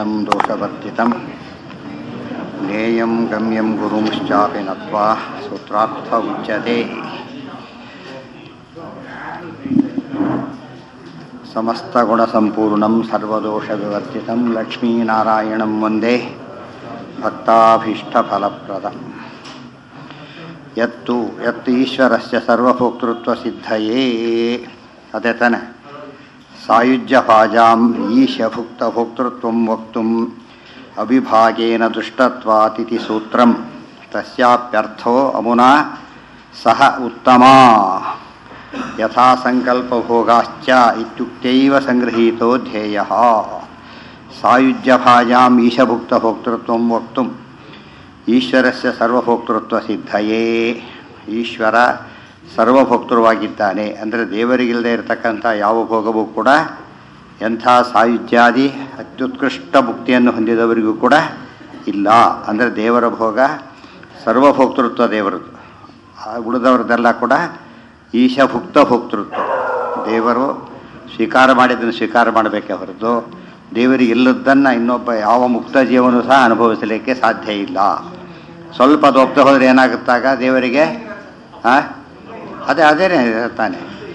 दोषवर्जितं ज्ञेयं गम्यं गुरुंश्चापि नत्वा सूत्रार्थ उच्यते समस्तगुणसम्पूर्णं सर्वदोषविवर्जितं लक्ष्मीनारायणं वन्दे भक्ताभीष्टफलप्रदम् यत्तु यत् ಈಶ್ವರಸ್ಯ ಸರ್ವಭೋಕ್ತೃತ್ವಸಿದ್ಧಯೇ ಅದೇ ತಾನೆ ಸಾಯುಜ್ಯಭಾಜಾಂ ಈಶಭುಕ್ತಭೋಕ್ತೃತ್ವಂ ವಕ್ತುಂ ಅವಿಭಾಗೇನ ದುಷ್ಟತ್ವಾತಿಥಿ ಸೂತ್ರಂ ತಸ್ಯಾಪ್ಯರ್ಥೋ ಅಮುನಾ ಸಹ ಉತ್ತಮಾ ಯಥಾ ಸಂಕಲ್ಪಭೋಗಾಶ್ಚ ಇತ್ಯುಕ್ತೈವ ಸಂಗೃಹೀತೋ ಧ್ಯೇಯಃ ಸಾಯುಜ್ಯಭಾಜಾಂ ಈಶಭುಕ್ತಭೋಕ್ತೃತ್ವಂ ವಕ್ತುಂ ಈಶ್ವರಸ್ಯ ಸರ್ವಭೋಕ್ತೃತ್ವ ಸಿದ್ಧಯೇ ಈಶ್ವರ ಸರ್ವಭೋಕ್ತೃವಾಗಿದ್ದಾನೆ ಅಂದರೆ ದೇವರಿಗಿಲ್ಲದೆ ಇರತಕ್ಕಂಥ ಯಾವ ಭೋಗವೂ ಕೂಡ ಎಂಥ ಸಾಯುಜ್ಯಾದಿ ಅತ್ಯುತ್ಕೃಷ್ಟ ಮುಕ್ತಿಯನ್ನು ಹೊಂದಿದವರಿಗೂ ಕೂಡ ಇಲ್ಲ ಅಂದರೆ ದೇವರ ಭೋಗ ಸರ್ವಭೋಕ್ತೃತ್ವ ದೇವರದ್ದು ಆ ಉಳಿದವ್ರದ್ದೆಲ್ಲ ಕೂಡ ಈಶಭುಕ್ತ ಭೋಕ್ತೃತ್ವ ದೇವರು ಸ್ವೀಕಾರ ಮಾಡಿದ್ದನ್ನು ಸ್ವೀಕಾರ ಮಾಡಬೇಕೇ ಹೊರತು ದೇವರಿಗೆ ಇಲ್ಲದ್ದನ್ನು ಇನ್ನೊಬ್ಬ ಯಾವ ಮುಕ್ತ ಜೀವನೂ ಸಹ ಅನುಭವಿಸಲಿಕ್ಕೆ ಸಾಧ್ಯ ಇಲ್ಲ ಸ್ವಲ್ಪ ಅದು ಒಪ್ತಾ ಹೋದರೆ ಏನಾಗುತ್ತಾಗ ದೇವರಿಗೆ ಹಾಂ ಅದೇ ಅದೇನೇ ತಾನೆ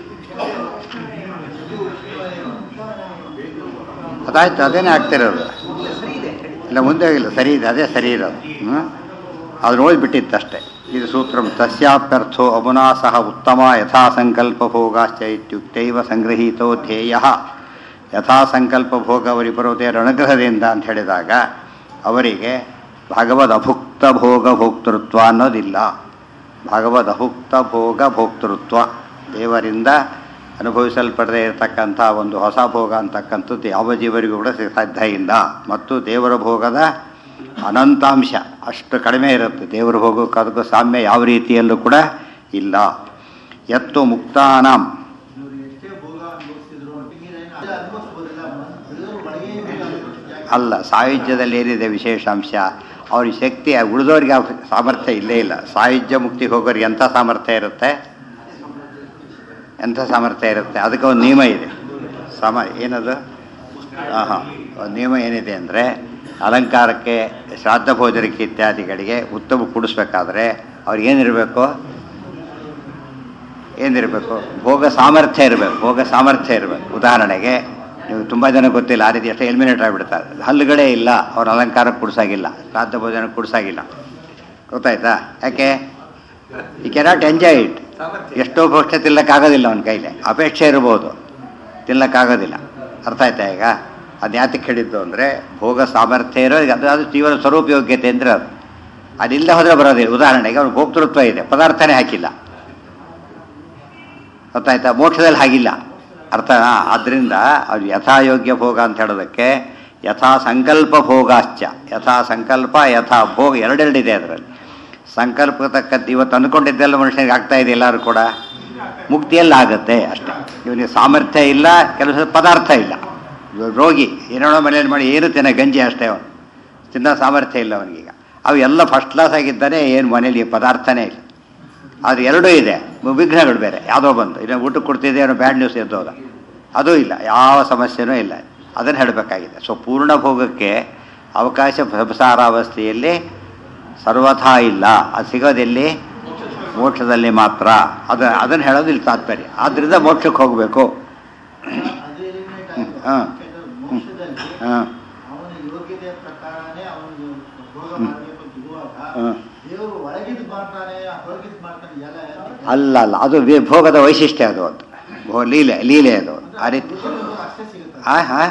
ಅದಾಯ್ತು ಅದೇನೇ ಆಗ್ತಿರೋದು ಇಲ್ಲ ಮುಂದೆ ಇಲ್ಲ ಸರಿ ಇದೆ ಅದೇ ಸರಿ ಇರೋದು ಹ್ಞೂ ಅದು ನೋಡಿಬಿಟ್ಟಿತ್ತು ಅಷ್ಟೇ ಇದು ಸೂತ್ರ ತಸ್ಯಾಪ್ಯರ್ಥೋ ಅಮುನಾ ಸಹ ಉತ್ತಮ ಯಥಾ ಸಂಕಲ್ಪ ಭೋಗಾಶ್ಚ ಇತ್ಯುಕ್ತೈವ ಸಂಗೃಹೀತೋ ಧ್ಯೇಯ ಯಥಾ ಸಂಕಲ್ಪ ಭೋಗ ಅವರಿಬ್ಬರು ದೇವರ ಅನುಗ್ರಹದಿಂದ ಅಂತ ಹೇಳಿದಾಗ ಅವರಿಗೆ ಭಗವದ್ ಅಭುಕ್ತ ಭೋಗ ಭೋಕ್ತೃತ್ವ ಅನ್ನೋದಿಲ್ಲ ಭಗವದ್ ಅಭುಕ್ತ ಭೋಗ ಭೋಕ್ತೃತ್ವ ದೇವರಿಂದ ಅನುಭವಿಸಲ್ಪಡದೇ ಇರತಕ್ಕಂಥ ಒಂದು ಹೊಸ ಭೋಗ ಅಂತಕ್ಕಂಥದ್ದು ಯಾವ ಜೀವರಿಗೂ ಕೂಡ ಸಾಧ್ಯ ಇಲ್ಲ ಮತ್ತು ದೇವರ ಭೋಗದ ಅನಂತಾಂಶ ಅಷ್ಟು ಕಡಿಮೆ ಇರುತ್ತೆ ದೇವರು ಹೋಗೋಕೆ ಅದಕ್ಕೂ ಸಾಮ್ಯ ಯಾವ ರೀತಿಯಲ್ಲೂ ಕೂಡ ಇಲ್ಲ ಎತ್ತು ಮುಕ್ತಾನಾಂ ಅಲ್ಲ ಸಾಯುಜ್ಯದಲ್ಲಿ ಏನಿದೆ ವಿಶೇಷಾಂಶ ಅವ್ರಿಗೆ ಶಕ್ತಿ ಉಳಿದವ್ರಿಗೆ ಆ ಸಾಮರ್ಥ್ಯ ಇಲ್ಲೇ ಇಲ್ಲ ಸಾಯುಜ್ಯ ಮುಕ್ತಿಗೆ ಹೋಗೋರಿಗೆ ಎಂಥ ಸಾಮರ್ಥ್ಯ ಇರುತ್ತೆ ಎಂಥ ಸಾಮರ್ಥ್ಯ ಇರುತ್ತೆ ಅದಕ್ಕೆ ಒಂದು ನಿಯಮ ಇದೆ ಸಮ ಏನದು ಹಾಂ ಹಾಂ ಒಂದು ನಿಯಮ ಏನಿದೆ ಅಂದರೆ ಅಲಂಕಾರಕ್ಕೆ ಶ್ರಾದ್ದ ಭೋಜನಕ್ಕೆ ಇತ್ಯಾದಿಗಳಿಗೆ ಉತ್ತಮ ಕುಡಿಸ್ಬೇಕಾದ್ರೆ ಅವ್ರಿಗೆ ಏನಿರಬೇಕು ಏನಿರಬೇಕು ಭೋಗ ಸಾಮರ್ಥ್ಯ ಇರಬೇಕು ಭೋಗ ಸಾಮರ್ಥ್ಯ ಇರಬೇಕು ಉದಾಹರಣೆಗೆ ನೀವು ತುಂಬ ಜನ ಗೊತ್ತಿಲ್ಲ ಆ ರೀತಿ ಅಷ್ಟೇ ಎಲಿಮಿನೇಟ್ ಆಗಿಬಿಡ್ತಾರೆ ಹಲ್ಲುಗಳೇ ಇಲ್ಲ ಅವ್ರ ಅಲಂಕಾರಕ್ಕೆ ಕುಡಿಸಾಗಿಲ್ಲ ಶ್ರಾದ್ದ ಭೋಜನಕ್ಕೆ ಕುಡಿಸಾಗಿಲ್ಲ ಗೊತ್ತಾಯ್ತಾ ಯಾಕೆ ಈ ಕೆನಾಟ್ ಎಂಜಾಯ್ ಇಟ್ ಎಷ್ಟೋ ಪಕ್ಷ ತಿನ್ನಕ್ಕಾಗೋದಿಲ್ಲ ಅವನ ಕೈಲಿ ಅಪೇಕ್ಷೆ ಇರಬಹುದು ತಿನ್ನಕ್ಕಾಗೋದಿಲ್ಲ ಅರ್ಥ ಆಯ್ತಾ ಈಗ ಅದು ಯಾತಕ್ಕೆ ಹೇಳಿದ್ದು ಅಂದರೆ ಭೋಗ ಸಾಮರ್ಥ್ಯ ಇರೋ ಅದು ಅದು ಜೀವನ ಸ್ವರೂಪ ಯೋಗ್ಯತೆ ಅಂದರೆ ಅದು ಅದಿಲ್ಲದೆ ಹೋದರೆ ಬರೋದಿಲ್ಲ ಉದಾಹರಣೆಗೆ ಅವ್ನು ಭೋಕ್ತೃತ್ವ ಇದೆ ಪದಾರ್ಥನೇ ಹಾಕಿಲ್ಲ ಗೊತ್ತಾಯ್ತಾ ಮೋಕ್ಷದಲ್ಲಿ ಹಾಗಿಲ್ಲ ಅರ್ಥ ಆದ್ದರಿಂದ ಅದು ಯಥಾಯೋಗ್ಯ ಭೋಗ ಅಂತ ಹೇಳೋದಕ್ಕೆ ಯಥಾ ಸಂಕಲ್ಪ ಭೋಗಾಶ್ಚ ಯಥಾ ಸಂಕಲ್ಪ ಯಥಾ ಭೋಗ ಎರಡೆರಡಿದೆ ಅದರಲ್ಲಿ ಸಂಕಲ್ಪ ತಕ್ಕಂಥ ಇವತ್ತು ಅಂದ್ಕೊಂಡಿದ್ದೆಲ್ಲ ಮನುಷ್ಯನಿಗೆ ಆಗ್ತಾ ಇದೆ ಎಲ್ಲರೂ ಕೂಡ ಮುಕ್ತಿಯಲ್ಲಿ ಆಗುತ್ತೆ ಅಷ್ಟೇ ಇವನಿಗೆ ಸಾಮರ್ಥ್ಯ ಇಲ್ಲ ಕೆಲಸ ಪದಾರ್ಥ ಇಲ್ಲ ರೋಗಿ ಏನೋ ಮನೆಯಲ್ಲಿ ಮಾಡಿ ಏನು ತಿನ್ನ ಗಂಜಿ ಅಷ್ಟೇ ಅವನು ತಿನ್ನೋ ಸಾಮರ್ಥ್ಯ ಇಲ್ಲ ಅವನಿಗೀಗ ಅವು ಎಲ್ಲ ಫಸ್ಟ್ ಕ್ಲಾಸ್ ಆಗಿದ್ದಾನೆ ಏನು ಮನೇಲಿ ಪದಾರ್ಥನೇ ಇಲ್ಲ ಅದು ಎರಡೂ ಇದೆ ವಿಘ್ನಗಳು ಬೇರೆ ಯಾವುದೋ ಬಂದು ಇನ್ನು ಊಟಕ್ಕೆ ಕೊಡ್ತಿದ್ದೆ ಏನೋ ಬ್ಯಾಡ್ ನ್ಯೂಸ್ ಎದ್ದೋದ ಅದೂ ಇಲ್ಲ ಯಾವ ಸಮಸ್ಯೆನೂ ಇಲ್ಲ ಅದನ್ನು ಹೇಳಬೇಕಾಗಿದೆ ಸೊ ಪೂರ್ಣ ಭೋಗಕ್ಕೆ ಅವಕಾಶ ಸಂಸಾರಾವಸ್ಥೆಯಲ್ಲಿ ಸರ್ವಥಾ ಇಲ್ಲ ಅದು ಸಿಗೋದೆಲ್ಲಿ ಮೋಕ್ಷದಲ್ಲಿ ಮಾತ್ರ ಅದು ಅದನ್ನು ಹೇಳೋದು ಇಲ್ಲಿ ತಾತ್ಪರ್ಯ ಆದ್ದರಿಂದ ಮೋಕ್ಷಕ್ಕೆ ಹೋಗಬೇಕು ಹಾಂ ಹಾಂ ಅಲ್ಲ ಅಲ್ಲ ಅದು ಭೋಗದ ವೈಶಿಷ್ಟ್ಯ ಅದು ಅಂತ ಭೋ ಲೀಲೆ ಲೀಲೆ ಅದು ಆ ರೀತಿ ಹಾಂ ಹಾಂ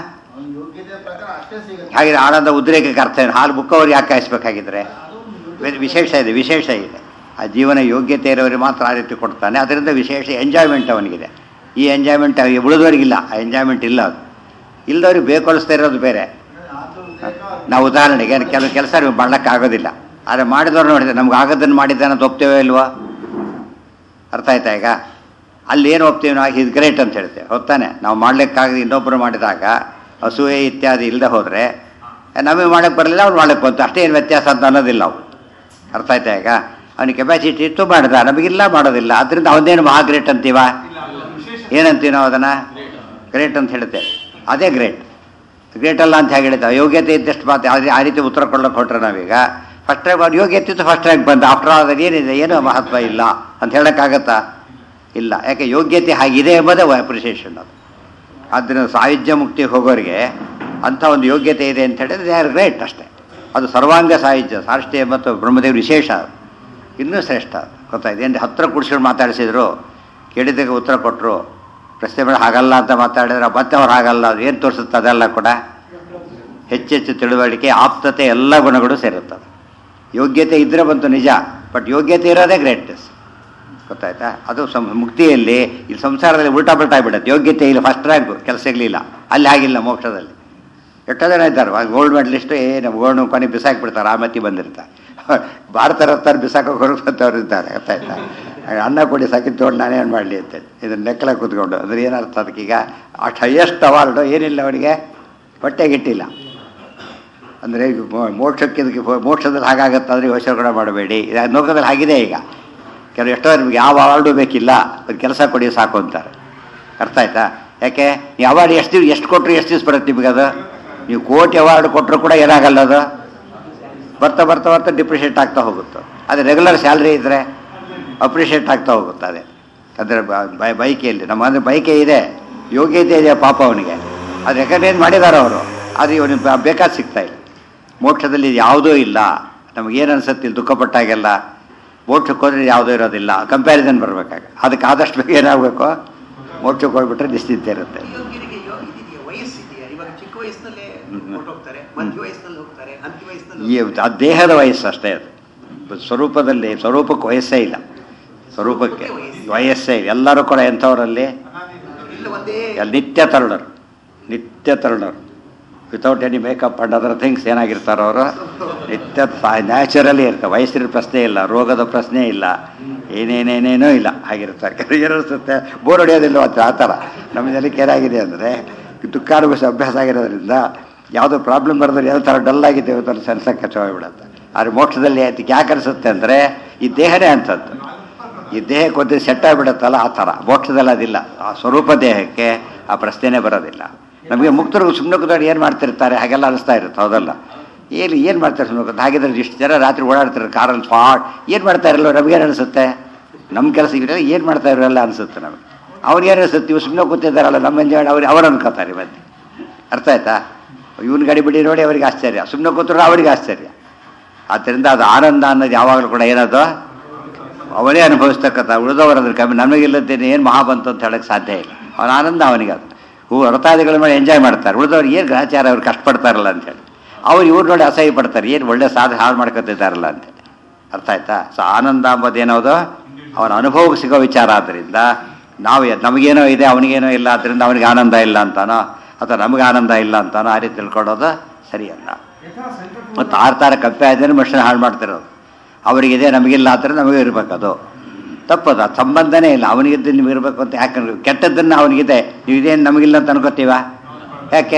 ಹಾಗೆ ಆನಂದ ಉದ್ರೇಕಕ್ಕೆ ಅರ್ಥ ಏನು ಹಾಲು ಬುಕ್ಕವ್ರಿಗೆ ಯಾಕೆ ಕಾಯಿಸ್ಬೇಕಾಗಿದ್ರೆ ವಿಶೇಷ ಇದೆ ವಿಶೇಷ ಇದೆ ಆ ಜೀವನ ಯೋಗ್ಯತೆ ಇರೋರಿಗೆ ಮಾತ್ರ ಆ ರೀತಿ ಕೊಡ್ತಾನೆ ಅದರಿಂದ ವಿಶೇಷ ಎಂಜಾಯ್ಮೆಂಟ್ ಅವನಿಗಿದೆ ಈ ಎಂಜಾಯ್ಮೆಂಟ್ ಉಳಿದವರಿಗಿಲ್ಲ ಆ ಎಂಜಾಯ್ಮೆಂಟ್ ಇಲ್ಲ ಅದು ಇಲ್ಲದವ್ರಿಗೆ ಬೇಕೊಳಿಸ್ತಾ ಇರೋದು ಬೇರೆ ನಾವು ಉದಾಹರಣೆಗೆ ಕೆಲವು ಕೆಲಸ ನೀವು ಮಾಡೋಕ್ಕಾಗೋದಿಲ್ಲ ಆದರೆ ಮಾಡಿದವ್ರು ನೋಡಿದೆ ನಮ್ಗೆ ಆಗೋದನ್ನು ಮಾಡಿದ್ದಾನೆ ಅಂತ ಒಪ್ತೇವೋ ಇಲ್ವಾ ಅರ್ಥ ಆಯ್ತಾ ಈಗ ಅಲ್ಲಿ ಏನು ಒಪ್ತೀವಿ ನಾವು ಇದು ಗ್ರೇಟ್ ಅಂತ ಹೇಳ್ತೇವೆ ಹೊತ್ತಾನೆ ನಾವು ಮಾಡ್ಲಿಕ್ಕಾಗದೆ ಇನ್ನೊಬ್ಬರು ಮಾಡಿದಾಗ ಅಸೂಯೆ ಇತ್ಯಾದಿ ಇಲ್ಲದೆ ಹೋದರೆ ನಮಗೆ ಮಾಡೋಕ್ಕೆ ಬರಲಿಲ್ಲ ಅವ್ರು ಮಾಡೋಕ್ಕೆ ಬಂತು ಅಷ್ಟೇ ಏನು ವ್ಯತ್ಯಾಸ ಅಂತ ಅನ್ನೋದಿಲ್ಲ ಅವು ಅರ್ಥ ಆಯ್ತಾ ಈಗ ಅವನಿಗೆ ಕೆಪಾಸಿಟಿ ಇತ್ತು ಮಾಡಿದ ನಮಗಿಲ್ಲ ಮಾಡೋದಿಲ್ಲ ಅದರಿಂದ ಅವನೇನು ಮಹಾ ಗ್ರೇಟ್ ಅಂತೀವ ಏನಂತೀವಿ ನಾವು ಅದನ್ನು ಗ್ರೇಟ್ ಅಂತ ಹೇಳ್ತೇವೆ ಅದೇ ಗ್ರೇಟ್ ಗ್ರೇಟ್ ಅಲ್ಲ ಅಂತ ಹೇಗೆ ಹೇಳಿದ ಯೋಗ್ಯತೆ ಇದ್ದಷ್ಟು ಮಾತು ಆದರೆ ಆ ರೀತಿ ಉತ್ತರ ಕೊಡ್ಲಿಕ್ಕೆ ಹೊಟ್ರೆ ನಾವೀಗ ಫಸ್ಟ್ ರ್ಯಾಂಕ್ ಅವ್ನು ಯೋಗ್ಯತೆ ಇತ್ತು ಫಸ್ಟ್ ರ್ಯಾಂಕ್ ಬಂದ ಆಫ್ಟರ್ ಆಲ್ ಅದ್ರ ಏನಿದೆ ಏನೂ ಮಹತ್ವ ಇಲ್ಲ ಅಂತ ಹೇಳೋಕ್ಕಾಗತ್ತಾ ಇಲ್ಲ ಯಾಕೆ ಯೋಗ್ಯತೆ ಹಾಗಿದೆ ಎಂಬುದೇ ಅಪ್ರಿಸಿಯೇಷನ್ ಅದು ಆದ್ದರಿಂದ ಸಾಹಿತ್ಯ ಮುಕ್ತಿಗೆ ಹೋಗೋರಿಗೆ ಅಂಥ ಒಂದು ಯೋಗ್ಯತೆ ಇದೆ ಅಂತ ಹೇಳಿದ್ರೆ ದೇ ಆರ್ ಗ್ರೇಟ್ ಅಷ್ಟೇ ಅದು ಸರ್ವಾಂಗ ಸಾಹಿತ್ಯ ಸಾಹಿತ್ಯ ಮತ್ತು ಬ್ರಹ್ಮದೇವ್ರ ವಿಶೇಷ ಅದು ಇನ್ನೂ ಶ್ರೇಷ್ಠ ಅದು ಗೊತ್ತಾಯ್ತು ಏನು ಹತ್ತಿರ ಕುಡಿಸ್ಕೊಂಡು ಮಾತಾಡಿಸಿದ್ರು ಕೇಳಿದ್ದಕ್ಕೆ ಉತ್ತರ ಕೊಟ್ಟರು ಪ್ರಶ್ನೆ ಮೇಲೆ ಹಾಗಲ್ಲ ಅಂತ ಮಾತಾಡಿದ್ರೆ ಮತ್ತೆ ಅವ್ರು ಹಾಗಲ್ಲ ಅದು ಏನು ತೋರಿಸುತ್ತೆ ಅದೆಲ್ಲ ಕೂಡ ಹೆಚ್ಚೆಚ್ಚು ತಿಳುವಳಿಕೆ ಆಪ್ತತೆ ಎಲ್ಲ ಗುಣಗಳು ಸೇರುತ್ತದೆ ಯೋಗ್ಯತೆ ಇದ್ದರೆ ಬಂತು ನಿಜ ಬಟ್ ಯೋಗ್ಯತೆ ಇರೋದೇ ಗ್ರೇಟ್ನೆಸ್ ಗೊತ್ತಾಯ್ತಾ ಅದು ಸಂ ಮುಕ್ತಿಯಲ್ಲಿ ಇಲ್ಲಿ ಸಂಸಾರದಲ್ಲಿ ಉಲ್ಟಾ ಪಲ್ಟಾ ಆಗ್ಬಿಡುತ್ತೆ ಯೋಗ್ಯತೆ ಇಲ್ಲ ಫಸ್ಟ್ ರ್ಯಾಂಕ್ ಕೆಲಸ ಇರಲಿಲ್ಲ ಅಲ್ಲಿ ಆಗಿಲ್ಲ ಮೋಕ್ಷದಲ್ಲಿ ಎಷ್ಟೋ ಜನ ಇದ್ದಾರೆ ಗೋಲ್ಡ್ ಮೆಡಲಿಸ್ಟು ಏನು ಗೋಲ್ಡ್ ಕೊನೆ ಬಿಸಾಕ್ಬಿಡ್ತಾರೆ ಆ ಮತಿ ಬಂದಿರ್ತಾರೆ ಭಾರತ ರತ್ನ ಬಿಸಾಕೋಕೆ ಹೊರಗೆ ಬಂದವ್ರು ಇದ್ದಾರೆ ಗೊತ್ತಾಯ್ತಾ ಅನ್ನ ಕೊಡಿ ಸಾಕಿ ತೊಗೊಂಡು ನಾನೇನು ಮಾಡಲಿ ಅಂತೇಳಿ ಇದನ್ನ ನೆಕ್ಕಲ ಕೂತ್ಕೊಂಡು ಅದ್ರ ಏನರ್ಥ ಅದಕ್ಕೀಗ ಅಷ್ಟು ಹೈಯೆಸ್ಟ್ ಅವಾರ್ಡು ಏನಿಲ್ಲ ಅವನಿಗೆ ಹೊಟ್ಟೆಗಿಟ್ಟಿಲ್ಲ ಅಂದರೆ ಮೋಕ್ಷಕ್ಕೆ ಇದಕ್ಕೆ ಹೋ- ಮೋಕ್ಷದಲ್ಲಿ ಹಾಗಾಗತ್ತೆ ಅಂದರೆ ಯೋಚನೆ ಕೂಡ ಮಾಡಬೇಡಿ ಇದು ಲೋಕದಲ್ಲಿ ಆಗಿದೆ ಈಗ ಕೆಲವು ಎಷ್ಟೋ ನಿಮ್ಗೆ ಯಾವ ಅವಾರ್ಡು ಬೇಕಿಲ್ಲ ಒಂದು ಕೆಲಸ ಕೊಡಿ ಸಾಕು ಅಂತಾರೆ ಅರ್ಥ ಆಯ್ತಾ ಯಾಕೆ ನೀವು ಅವಾರ್ಡ್ ಎಷ್ಟು ದಿವ್ಸ ಎಷ್ಟು ಕೊಟ್ಟರು ಎಷ್ಟು ದಿವ್ಸ ಬರುತ್ತೆ ನಿಮಗೆ ಅದು ನೀವು ಕೋಟಿ ಅವಾರ್ಡ್ ಕೊಟ್ಟರು ಕೂಡ ಏನಾಗಲ್ಲ ಅದು ಬರ್ತಾ ಬರ್ತಾ ಬರ್ತಾ ಡಿಪ್ರಿಷಿಯೇಟ್ ಆಗ್ತಾ ಹೋಗುತ್ತೆ ಅದೇ ರೆಗ್ಯುಲರ್ ಸ್ಯಾಲ್ರಿ ಇದ್ದರೆ ಅಪ್ರಿಷಿಯೇಟ್ ಆಗ್ತಾ ಹೋಗುತ್ತೆ ಅದೇ ಅಂದರೆ ಬೈಕೆಯಲ್ಲಿ ನಮ್ಮ ಅಂದರೆ ಬೈಕೆ ಇದೆ ಯೋಗ್ಯತೆ ಇದೆ ಪಾಪ ಅವನಿಗೆ ಅದು ರೆಕಗ್ನೈಸ್ ಮಾಡಿದ್ದಾರೆ ಅವರು ಅದು ಇವನಿಗೆ ಬ- ಬೇಕಾದ ಸಿಗ್ತಾ ಇಲ್ಲ ಮೋಕ್ಷದಲ್ಲಿ ಯಾವುದೂ ಇಲ್ಲ ನಮಗೇನು ಅನ್ಸುತ್ತೆ ಇಲ್ಲಿ ದುಃಖಪಟ್ಟಾಗೆಲ್ಲ ಮೋಕ್ಷಕ್ಕೆ ಹೋದ್ರೆ ಯಾವುದೂ ಇರೋದಿಲ್ಲ ಕಂಪ್ಯಾರಿಸನ್ ಬರಬೇಕಾಗ ಅದಕ್ಕೆ ಆದಷ್ಟು ಬೇಗ ಏನಾಗಬೇಕು ಮೋಕ್ಷಕ್ಕೆ ಹೋಗ್ಬಿಟ್ರೆ ನಿಶ್ಚಿತ ಇರುತ್ತೆ ಯೋಗ್ಯರಿಗೆ ಯೋ- ಇದಿದೆಯಾ ವಯಸ್ಸಿದೆಯಾ ಇವಾಗ ಚಿಕ್ಕ ವಯಸ್ಸಿನಲ್ಲೇ ಹೊರಟೋಗ್ತಾರೆ ಮಧ್ಯ ವಯಸ್ಸಿನಲ್ಲಿ ಹೋಗ್ತಾರೆ ಅಂತ್ಯ ವಯಸ್ಸಿನಲ್ಲಿ ಈ ಹೋಗ್ತಾರೆ. ಆ ದೇಹದ ವಯಸ್ಸು ಅಷ್ಟೇ ಅದು ಸ್ವರೂಪದಲ್ಲಿ ಸ್ವರೂಪಕ್ಕೆ ವಯಸ್ಸೇ ಇಲ್ಲ ಸ್ವರೂಪಕ್ಕೆ ವಯಸ್ಸೇ ಇಲ್ಲ ಎಲ್ಲರೂ ಕೂಡ ಎಂಥವರಲ್ಲಿ ಇಲ್ಲ ಒಂದೇ ಎಲ್ಲ ನಿತ್ಯ ತರುಣರು ನಿತ್ಯ ತರುಣರು without any makeup and other things ಏನಾಗಿರ್ತಾರೋ ಅವರು ನಿತ್ಯ ನ್ಯಾಚುರಲಿ ಇರ್ತಾರೆ ವಯಸ್ಸಿನ ಪ್ರಶ್ನೆ ಇಲ್ಲ ರೋಗದ ಪ್ರಶ್ನೆ ಇಲ್ಲ ಏನೇನೇನೇನೂ ಇಲ್ಲ ಹಾಗಿರ್ತಾರೆ ಕೆಲವ್ರಿಗೆ ಅನಿಸುತ್ತೆ ಬೋರ್ ಹೊಡೆಯೋದಿಲ್ಲ ಅಂತ ಆ ಥರ ನಮ್ಮ ಜನಕ್ಕೆ ಏನಾಗಿದೆ ಅಂದರೆ ದುಃಖ ಅನುಭವಿಸ ಅಭ್ಯಾಸ ಆಗಿರೋದ್ರಿಂದ ಯಾವುದೋ ಪ್ರಾಬ್ಲಮ್ ಬರೆದ್ರೆ ಯಾವ ಥರ ಡಲ್ ಆಗಿದ್ದೇವೆ ಅಂತ ಸೆನ್ಸಕ್ಕೆ ಕಚ್ಚೋಗ್ಬಿಡುತ್ತೆ ಆದರೆ ಮೋಕ್ಷದಲ್ಲಿ ಅದಕ್ಕೆ ಯಾಕೆ ಅನಿಸುತ್ತೆ ಅಂದರೆ ಈ ದೇಹನೇ ಅಂಥದ್ದು ಈ ದೇಹಕ್ಕೆ ಒಂದು ಸೆಟ್ ಆಗಿಬಿಡುತ್ತಲ್ಲ ಆ ಥರ ಮೋಕ್ಷದಲ್ಲಿ ಅದಿಲ್ಲ ಆ ಸ್ವರೂಪ ದೇಹಕ್ಕೆ ಆ ಪ್ರಶ್ನೆನೇ ಬರೋದಿಲ್ಲ ನಮಗೆ ಮುಕ್ತರು ಸುಮ್ಮನೆ ಕೂತ್ಕೊಂಡು ಏನು ಮಾಡ್ತಿರ್ತಾರೆ ಹಾಗೆಲ್ಲ ಅನಿಸ್ತಾ ಇರುತ್ತೆ ಹೌದಲ್ಲ ಏನು ಏನು ಮಾಡ್ತಾರೆ ಸುಮ್ಮನೆ ಕೂತ್ ಹಾಗಿದ್ರೆ ಇಷ್ಟು ಜನ ರಾತ್ರಿ ಓಡಾಡ್ತಾರೆ ಕಾರಲ್ಲಿ ಫಾಟ್ ಏನು ಮಾಡ್ತಾ ಇರಲ್ಲ ನಮಗೇನು ಅನಿಸುತ್ತೆ ನಮ್ಮ ಕೆಲಸ ಇರಲ್ಲ ಏನು ಮಾಡ್ತಾ ಇರಲ್ಲ ಅನಿಸುತ್ತೆ ನಮಗೆ ಅವ್ರಿಗೇನು ಅನಿಸುತ್ತೆ ಇವು ಸುಮ್ಮನೆ ಕೂತಿದ್ದಾರಲ್ಲ ನಮ್ಮ ಎಂಜಾಯ್ ಅವ್ರು ಅವ್ರು ಅನ್ಕೋತಾರೆ ಮತ್ತೆ ಅರ್ಥ ಆಯ್ತಾ ಇವನ್ ಗಾಡಿ ಬಿಡಿ ನೋಡಿ ಅವ್ರಿಗೆ ಆಶ್ಚರ್ಯ ಸುಮ್ಮನೆ ಕೂತ್ರು ಅವ್ರಿಗೆ ಆಶ್ಚರ್ಯ ಆದ್ದರಿಂದ ಅದು ಆನಂದ ಅನ್ನೋದು ಯಾವಾಗಲೂ ಕೂಡ ಏನದು ಅವನೇ ಅನುಭವಿಸ್ತಕ್ಕಂಥ ಉಳಿದವರು ಅದ್ರ ಕಮ್ಮಿ ನಮಗಿಲ್ಲದೇನೆ ಏನು ಮಹಾ ಬಂತು ಅಂತ ಹೇಳಕ್ಕೆ ಸಾಧ್ಯ ಇಲ್ಲ ಅವನ ಆನಂದ ಅವನಿಗೆ ಅದು ಹೂ ವ್ರತಾದಿಗಳ ಮೇಲೆ ಎಂಜಾಯ್ ಮಾಡ್ತಾರೆ ಉಳಿದವ್ರು ಏನು ಗ್ರಹಚಾರ ಅವ್ರು ಕಷ್ಟಪಡ್ತಾರಲ್ಲ ಅಂತೇಳಿ ಅವ್ರು ಇವ್ರು ನೋಡಿ ಅಸಹ್ಯ ಪಡ್ತಾರೆ ಏನು ಒಳ್ಳೆ ಸಾಧನೆ ಹಾಳು ಮಾಡ್ಕೊತಿದ್ದಾರಲ್ಲ ಅಂತೇಳಿ ಅರ್ಥ ಆಯ್ತಾ ಸೊ ಆನಂದ ಅಂಬೋದು ಏನೋದು ಅವನ ಅನುಭವಕ್ಕೆ ಸಿಗೋ ವಿಚಾರ ಆದ್ದರಿಂದ ನಾವು ಯ- ನಮಗೇನೋ ಇದೆ ಅವನಿಗೇನೋ ಇಲ್ಲ ಆದ್ದರಿಂದ ಅವನಿಗೆ ಆನಂದ ಇಲ್ಲ ಅಂತಾನೋ ಅಥವಾ ನಮಗೆ ಆನಂದ ಇಲ್ಲ ಅಂತಾನೋ ಆ ರೀತಿ ತಿಳ್ಕೊಳ್ಳೋದು ಸರಿಯಲ್ಲ ಮತ್ತು ಆರು ಥರ ಕಪ್ಪೆ ಆದ್ರೆ ಮನುಷ್ಯನ ಹಾಳು ಮಾಡ್ತಿರೋದು ಅವರಿಗಿದೆ ನಮಗಿಲ್ಲ ಆದರೆ ನಮಗೆ ಇರಬೇಕದು ತಪ್ಪದು ಅದು ಸಂಬಂಧನೇ ಇಲ್ಲ ಅವನಿಗಿದ್ದು ನಿಮಗೆ ಇರಬೇಕು ಅಂತ ಯಾಕಂದ್ರೆ ಕೆಟ್ಟದ್ದನ್ನು ಅವನಿಗಿದೆ ನೀವು ಇದೇನು ನಮಗಿಲ್ಲ ಅಂತ ಅನ್ಕೋತೀವ ಯಾಕೆ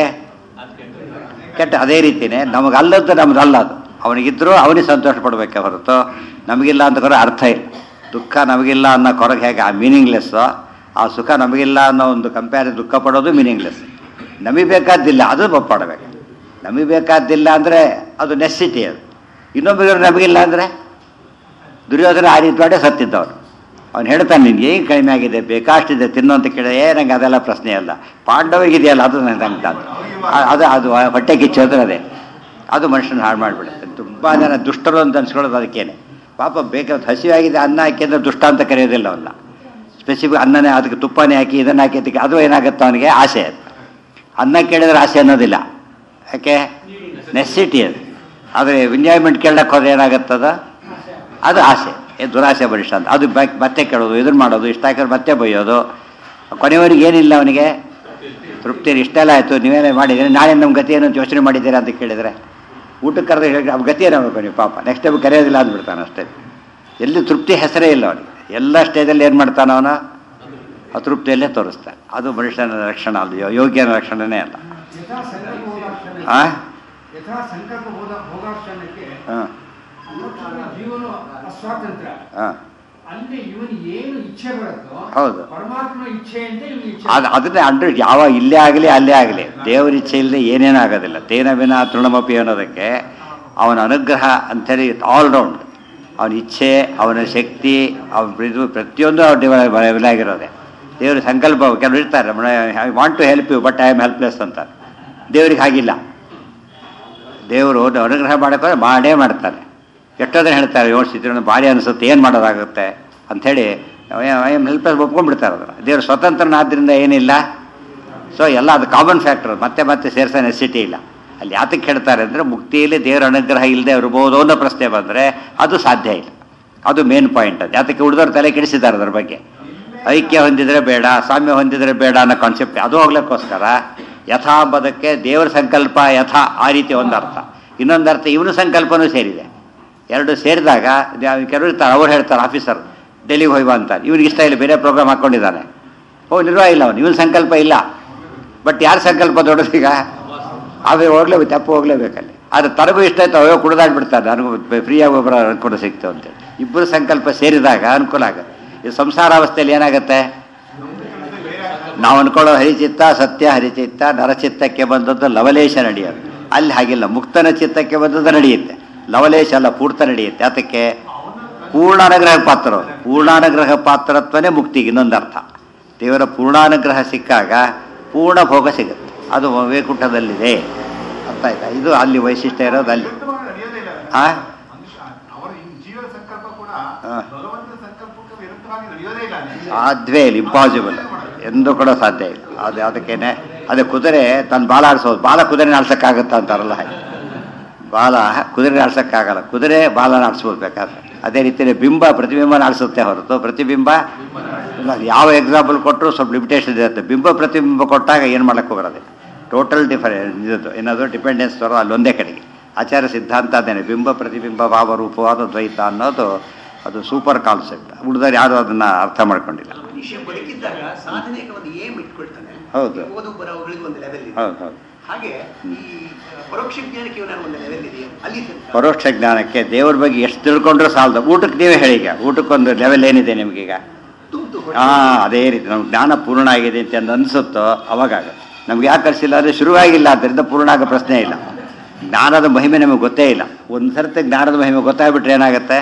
ಕೆಟ್ಟ ಅದೇ ರೀತಿಯೇ ನಮಗೆ ಅಲ್ಲದ್ದು ನಮ್ದು ಅಲ್ಲ ಅದು ಅವನಿಗಿದ್ರೂ ಅವನಿಗೆ ಸಂತೋಷ ಪಡಬೇಕೆ ಹೊರತು ನಮಗಿಲ್ಲ ಅಂತ ಕೊರ ಅರ್ಥ ಇಲ್ಲ ದುಃಖ ನಮಗಿಲ್ಲ ಅನ್ನೋ ಕೊರಗೆ ಹೇಗೆ ಆ ಮೀನಿಂಗ್ಲೆಸ್ಸು ಆ ಸುಖ ನಮಗಿಲ್ಲ ಅನ್ನೋ ಒಂದು ಕಂಪೇರ್ ದುಃಖ ಪಡೋದು ಮೀನಿಂಗ್ಲೆಸ್ ನಮಗೆ ಬೇಕಾದ್ದಿಲ್ಲ ಅದು ಒಪ್ಪಾಡಬೇಕು ನಮಗೆ ಬೇಕಾದ್ದಿಲ್ಲ ಅಂದರೆ ಅದು ನೆಸ್ಸಿಟಿ ಅದು ಇನ್ನೊಬ್ಬರು ನಮಗಿಲ್ಲ ಅಂದರೆ ದುರ್ಯೋಧನ ಆ ರೀತಿ ಮಾಡಿ ಸತ್ತಿದ್ದವನು ಅವ್ನು ಹೇಳ್ತಾನೆ ನಿನ್ಗೆ ಏನು ಕಡಿಮೆ ಆಗಿದೆ ಬೇಕಾಷ್ಟಿದೆ ತಿನ್ನು ಅಂತ ಕೇಳಿದ್ರೆ ಏ ನಂಗೆ ಅದೆಲ್ಲ ಪ್ರಶ್ನೆ ಅಲ್ಲ ಪಾಂಡವರಿಗಿದೆಯಲ್ಲ ಅದು ನನಗೆ ಅಂತ ಅದು ಅದು ಹೊಟ್ಟೆ ಕಿಚ್ಚೋದ್ರೆ ಅದೇ ಅದು ಮನುಷ್ಯನ ಹಾಳು ಮಾಡಿಬಿಡುತ್ತೆ ತುಂಬ ಜನ ದುಷ್ಟರು ಅಂತ ಅನ್ಸ್ಕೊಳ್ಳೋದು ಅದಕ್ಕೇನೆ ಪಾಪ ಬೇಕಾದ ಹಸಿವಾಗಿದೆ ಅನ್ನ ಹಾಕಿ ಅಂದ್ರೆ ದುಷ್ಟ ಅಂತ ಕರೆಯೋದಿಲ್ಲ ಅವನ್ನ ಸ್ಪೆಸಿಫಿಕ್ ಅನ್ನನೇ ಅದಕ್ಕೆ ತುಪ್ಪನೇ ಹಾಕಿ ಇದನ್ನು ಹಾಕಿ ಅದಕ್ಕೆ ಅದು ಏನಾಗುತ್ತೆ ಅವನಿಗೆ ಆಸೆ ಅದು ಅನ್ನ ಕೇಳಿದ್ರೆ ಆಸೆ ಅನ್ನೋದಿಲ್ಲ ಯಾಕೆ ನೆಸಿಟಿ ಅದು ಆದರೆ ಎಂಜಾಯ್ಮೆಂಟ್ ಕೇಳಕ್ಕೆ ಹೋದ್ರೆ ಏನಾಗುತ್ತದ ಅದು ಆಸೆ ಏ ದುರಾಸೆ ಬಲಿಷ್ಠ ಅಂತ ಅದು ಬ- ಮತ್ತೆ ಕೇಳೋದು ಇದನ್ನು ಮಾಡೋದು ಇಷ್ಟ ಹಾಕಿದ್ರೆ ಮತ್ತೆ ಬೈಯೋದು ಕೊನೆಯವರೆಗೆ ಏನಿಲ್ಲ ಅವನಿಗೆ ತೃಪ್ತಿ ಇಷ್ಟೆಲ್ಲ ಆಯಿತು ನೀವೇನೇ ಮಾಡಿದ್ದೀರಿ ನಾಳೆ ನಮ್ಮ ಗತಿ ಏನು ಅಂತ ಯೋಚನೆ ಮಾಡಿದ್ದೀರಾ ಅಂತ ಕೇಳಿದರೆ ಊಟಕ್ಕೆ ಕರೆದ್ರೆ ಹೇಳಿ ಅವ್ನ ಗತಿ ಏನಾಗಬೇಕು ನೀವು ಪಾಪ ನೆಕ್ಸ್ಟ್ ಟೈಮ್ ಕರೆಯೋದಿಲ್ಲ ಅಂದ್ಬಿಡ್ತಾನೆ ಅಷ್ಟೇ ಎಲ್ಲಿ ತೃಪ್ತಿ ಹೆಸರೇ ಇಲ್ಲ ಅವನಿಗೆ ಎಲ್ಲ ಸ್ಟೇಜಲ್ಲಿ ಏನು ಮಾಡ್ತಾನೆ ಅವನು ಅತೃಪ್ತಿಯಲ್ಲೇ ತೋರಿಸ್ತಾನೆ ಅದು ಮನುಷ್ಯನ ಲಕ್ಷಣ ಅಲ್ಲ ಯೋ- ಯೋಗ್ಯನ ಲಕ್ಷಣನೇ ಅಲ್ಲ ಯಥಾ ಸಂಕಲ್ಪ ಹೋದಾಕ್ಷಣಕ್ಕೆ ಆ? ಯಥಾ ಸಂಕಲ್ಪ ಹೋದ ಹೋಗಾಕ್ಷಣಕ್ಕೆ ಹಾಂ ಮನುಷ್ಯನ ಜೀವನ ಅಸ್ವಾತಂತ್ರ್ಯ ಹಾಂ ಅಲ್ಲಿ ಇವನು ಏನು ಇಚ್ಛೆ ಬರುತ್ತೋ ಹೌದು. ಪರಮಾತ್ಮ ಇಚ್ಛೆ ಅಂತ ಇವನು ಇಚ್ಛೆ ಅದು ಅದನ್ನೇ ಅಂಡ್ರೆ ಯಾವ ಇಲ್ಲೇ ಆಗಲಿ ಅಲ್ಲೇ ಆಗಲಿ ದೇವರ ಇಚ್ಛೆ ಇಲ್ಲದೆ ಏನೇನೂ ಆಗೋದಿಲ್ಲ ತೇನ ವಿನ ತೃಣಮಪಿ ಅನ್ನೋದಕ್ಕೆ ಅವನ ಅನುಗ್ರಹ ಅಂಥೇಳಿ ಆಲ್ ರೌಂಡ್ ಅವನ ಇಚ್ಛೆ ಅವನ ಶಕ್ತಿ ಅವನ ಇದು ಪ್ರತಿಯೊಂದು ಅವ್ರ ಡಿವೈಡ್ ಆಗಿರೋದೆ ದೇವ್ರ ಸಂಕಲ್ಪ ಕೆಲವರು ಇರ್ತಾರೆ I want to help you but I am helpless ಅಂತ ದೇವ್ರಿಗೆ ಹಾಗಿಲ್ಲ ದೇವರು ಅನುಗ್ರಹ ಮಾಡೋಕೆ ಮಾಡೇ ಮಾಡ್ತಾರೆ ಎಷ್ಟೋ ಜನ ಹೇಳ್ತಾರೆ ಯೋಚಿಸಿದ್ರು ಭಾರಿ ಅನಿಸುತ್ತೆ ಏನು ಮಾಡೋದಾಗುತ್ತೆ ಅಂಥೇಳಿ ಐ ಎಮ್ ಹೆಲ್ಪ್ಲೆಸ್ ಒಪ್ಕೊಂಡ್ಬಿಡ್ತಾರೆ ಅದನ್ನು ದೇವರು ಸ್ವತಂತ್ರನಾದ್ರಿಂದ ಏನಿಲ್ಲ ಸೊ ಎಲ್ಲ ಅದು ಕಾಮನ್ ಫ್ಯಾಕ್ಟರ್ ಮತ್ತೆ ಮತ್ತೆ ಸೇರಿಸೋ ನೆಸಿಟಿ ಇಲ್ಲ ಅಲ್ಲಿ ಯಾತಕ್ಕೆ ಹೇಳ್ತಾರೆ ಅಂದರೆ ಮುಕ್ತಿಯಲ್ಲಿ ದೇವರ ಅನುಗ್ರಹ ಇಲ್ಲದೆ ಇರ್ಬೋದು ಅನ್ನೋ ಪ್ರಶ್ನೆ ಬಂದರೆ ಅದು ಸಾಧ್ಯ ಇಲ್ಲ ಅದು ಮೇನ್ ಪಾಯಿಂಟ್ ಅದು ಯಾತಕ್ಕೆ ಉಳಿದವ್ರು ತಲೆ ಕೆಡಿಸಿದ್ದಾರೆ ಅದ್ರ ಬಗ್ಗೆ ಐಕ್ಯ ಹೊಂದಿದರೆ ಬೇಡ ಸಾಮ್ಯ ಹೊಂದಿದರೆ ಬೇಡ ಅನ್ನೋ ಕಾನ್ಸೆಪ್ಟ್ ಅದು ಹೋಗ್ಲಿಕ್ಕೋಸ್ಕರ ಯಥಾ ಎಂಬುದಕ್ಕೆ ದೇವರ ಸಂಕಲ್ಪ ಯಥಾ ಆ ರೀತಿ ಒಂದು ಅರ್ಥ ಇನ್ನೊಂದು ಅರ್ಥ ಇವನ ಸಂಕಲ್ಪನೂ ಸೇರಿದೆ ಎರಡು ಸೇರಿದಾಗ ಕೆಲವರು ಇರ್ತಾರೆ ಅವ್ರು ಹೇಳ್ತಾರೆ ಆಫೀಸರ್ ಡೆಲ್ಲಿಗೆ ಹೋಯ್ವಾ ಅಂತಾರೆ ಇವ್ರಿಗೆ ಇಷ್ಟ ಇಲ್ಲ ಬೇರೆ ಪ್ರೋಗ್ರಾಮ್ ಹಾಕ್ಕೊಂಡಿದ್ದಾನೆ ಓ ನಿರ್ವಾಹ ಇಲ್ಲ ಅವನು ಇವನ ಸಂಕಲ್ಪ ಇಲ್ಲ ಬಟ್ ಯಾರ ಸಂಕಲ್ಪ ದೊಡ್ಡದೀಗ ಅವೇ ಹೋಗ್ಲೇಬೇಕು ತಪ್ಪು ಹೋಗ್ಲೇಬೇಕಲ್ಲಿ ಆದರೆ ತನಗೂ ಇಷ್ಟ ಆಯ್ತು ಅವೇ ಕುಡ್ದಾಡ್ಬಿಡ್ತಾರೆ ನನಗೂ ಫ್ರೀಯಾಗಿ ಒಬ್ಬರ ಅನುಕೂಲ ಸಿಕ್ತು ಅಂತೇಳಿ ಇಬ್ಬರು ಸಂಕಲ್ಪ ಸೇರಿದಾಗ ಅನುಕೂಲ ಆಗುತ್ತೆ ಈ ಸಂಸಾರಾವಸ್ಥೆಯಲ್ಲಿ ಏನಾಗುತ್ತೆ ನಾವು ಅನ್ಕೊಳ್ಳೋ ಹರಿಚಿತ್ತ ಸತ್ಯ ಹರಿಚಿತ್ತ ನರಚಿತ್ತಕ್ಕೆ ಬಂದದ್ದು ಲವಲೇಶ ನಡೆಯೋದು ಅಲ್ಲಿ ಹಾಗಿಲ್ಲ ಮುಕ್ತನ ಚಿತ್ತಕ್ಕೆ ಬಂದದ್ದು ನಡೆಯುತ್ತೆ ಲವಲೇಶ ಅಲ್ಲ ಪೂರ್ತ ನಡೆಯುತ್ತೆ ಅದಕ್ಕೆ ಪೂರ್ಣಾನುಗ್ರಹ ಪಾತ್ರ ಪೂರ್ಣಾನುಗ್ರಹ ಪಾತ್ರತ್ವನೇ ಮುಕ್ತಿಗೆ ಇನ್ನೊಂದು ಅರ್ಥ ದೇವರ ಪೂರ್ಣಾನುಗ್ರಹ ಸಿಕ್ಕಾಗ ಪೂರ್ಣ ಭೋಗ ಸಿಗುತ್ತೆ ಅದು ವೈಕುಂಠದಲ್ಲಿದೆ ಅರ್ಥ ಆಯ್ತಾ ಇದು ಅಲ್ಲಿ ವೈಶಿಷ್ಟ್ಯ ಇರೋದು ಅಲ್ಲಿ ನಡೆಯೋದೇ ಇಲ್ಲ ಆ ಅವರ ಈ ಜೀವನ ಸಂಕಲ್ಪ ಕೂಡ ಹಾ. ಭಗವಂತನ ಸಂಕಲ್ಪಕ್ಕೆ ವಿರುದ್ಧವಾಗಿ ನಡೆಯೋದೇ ಇಲ್ಲ ಅಲ್ಲಿ. ಸಾಧ್ಯವೇ ಇಲ್ಲ ಇಂಪಾಸಿಬಲ್ ಎಂದೂ ಕೂಡ ಸಾಧ್ಯ ಇಲ್ಲ ಅದು ಅದಕ್ಕೇನೆ ಅದೇ ಕುದುರೆ ತನ್ನ ಬಾಲ ಆಡಿಸೋದು ಬಾಲ ಕುದುರೆ ಆಡ್ಸೋಕ್ಕಾಗತ್ತ ಅಂತಾರಲ್ಲ ಹಾಗೆ ಬಾಲ ಕುದುರೆ ಆಡ್ಸೋಕ್ಕಾಗಲ್ಲ ಕುದುರೆ ಬಾಲನ ಆಡಿಸ್ಬೋದು ಬೇಕಾದ್ರೆ ಅದೇ ರೀತಿಯಲ್ಲಿ ಬಿಂಬ ಪ್ರತಿಬಿಂಬನ ಆಡಿಸುತ್ತೆ ಹೊರತು ಪ್ರತಿಬಿಂಬ ಇಲ್ಲ, ಯಾವ ಎಕ್ಸಾಂಪಲ್ ಕೊಟ್ಟರು ಸ್ವಲ್ಪ ಲಿಮಿಟೇಷನ್ ಇರುತ್ತೆ ಬಿಂಬ ಪ್ರತಿಬಿಂಬ ಕೊಟ್ಟಾಗ ಏನು ಮಾಡಕ್ಕೆ ಬರೋದಿಲ್ಲ ಟೋಟಲ್ ಡಿಫರೆನ್ಸ್ ಇದು ಏನದು ಡಿಪೆಂಡೆನ್ಸ್ ಬರೋ ಅಲ್ಲೊಂದೇ ಕಡೆಗೆ ಆಚಾರ ಸಿದ್ಧಾಂತ ಅದೇನೆ ಬಿಂಬ ಪ್ರತಿಬಿಂಬ ಭಾವ ರೂಪವಾದ ದ್ವೈತ ಅನ್ನೋದು ಅದು ಸೂಪರ್ ಕಾನ್ಸೆಪ್ಟ್ ಉಳಿದವ್ರು ಯಾರು ಅದನ್ನು ಅರ್ಥ ಮಾಡ್ಕೊಂಡಿಲ್ಲ ಮನುಷ್ಯ ಬದುಕಿದ್ದಾಗ ಸಾಧನೆಗೆ ಒಂದು ಏಮ್ ಇಟ್ಕೊಳ್ತಾನೆ ಹೌದು. ಓದು ಬರೋಗಳಿಗೆ ಒಂದು ಲೆವೆಲ್ ಇದೆ ಹೌದು ಹೌದು ಹಾಗೆ ಈ ಪರೋಕ್ಷ ಜ್ಞಾನಕ್ಕೆ ಇವನ ಒಂದು ಲೆವೆಲ್ ಇದೆಯಾ ಅಲ್ಲಿ ತನಕ ಪರೋಕ್ಷ ಜ್ಞಾನಕ್ಕೆ ದೇವ್ರ ಬಗ್ಗೆ ಎಷ್ಟು ತಿಳ್ಕೊಂಡ್ರೂ ಸಾಲದು ಊಟಕ್ಕೆ ನೀವೇ ಹೇಳಿ ಈಗ ಊಟಕ್ಕೊಂದು ಲೆವೆಲ್ ಏನಿದೆ ನಿಮಗೀಗ ತುಂಬ್ತು ಹಾಂ ಅದೇ ರೀತಿ ನಮ್ಗೆ ಜ್ಞಾನ ಪೂರ್ಣ ಆಗಿದೆ ಅಂತ ಅಂದ್ ಅನ್ಸುತ್ತೋ ಅವಾಗ ಆಗುತ್ತೆ. ನಮ್ಗೆ ಯಾಕೆ ಕಲಿಸಿಲ್ಲ ಅಂದರೆ ಶುರುವಾಗಿಲ್ಲ ಆದ್ದರಿಂದ ಪೂರ್ಣ ಆಗೋ ಪ್ರಶ್ನೆ ಇಲ್ಲ ಜ್ಞಾನದ ಮಹಿಮೆ ನಮಗೆ ಗೊತ್ತೇ ಇಲ್ಲ ಒಂದು ಸರ್ತಿ ಜ್ಞಾನದ ಮಹಿಮೆ ಗೊತ್ತಾಗ್ಬಿಟ್ರೆ ಏನಾಗುತ್ತೆ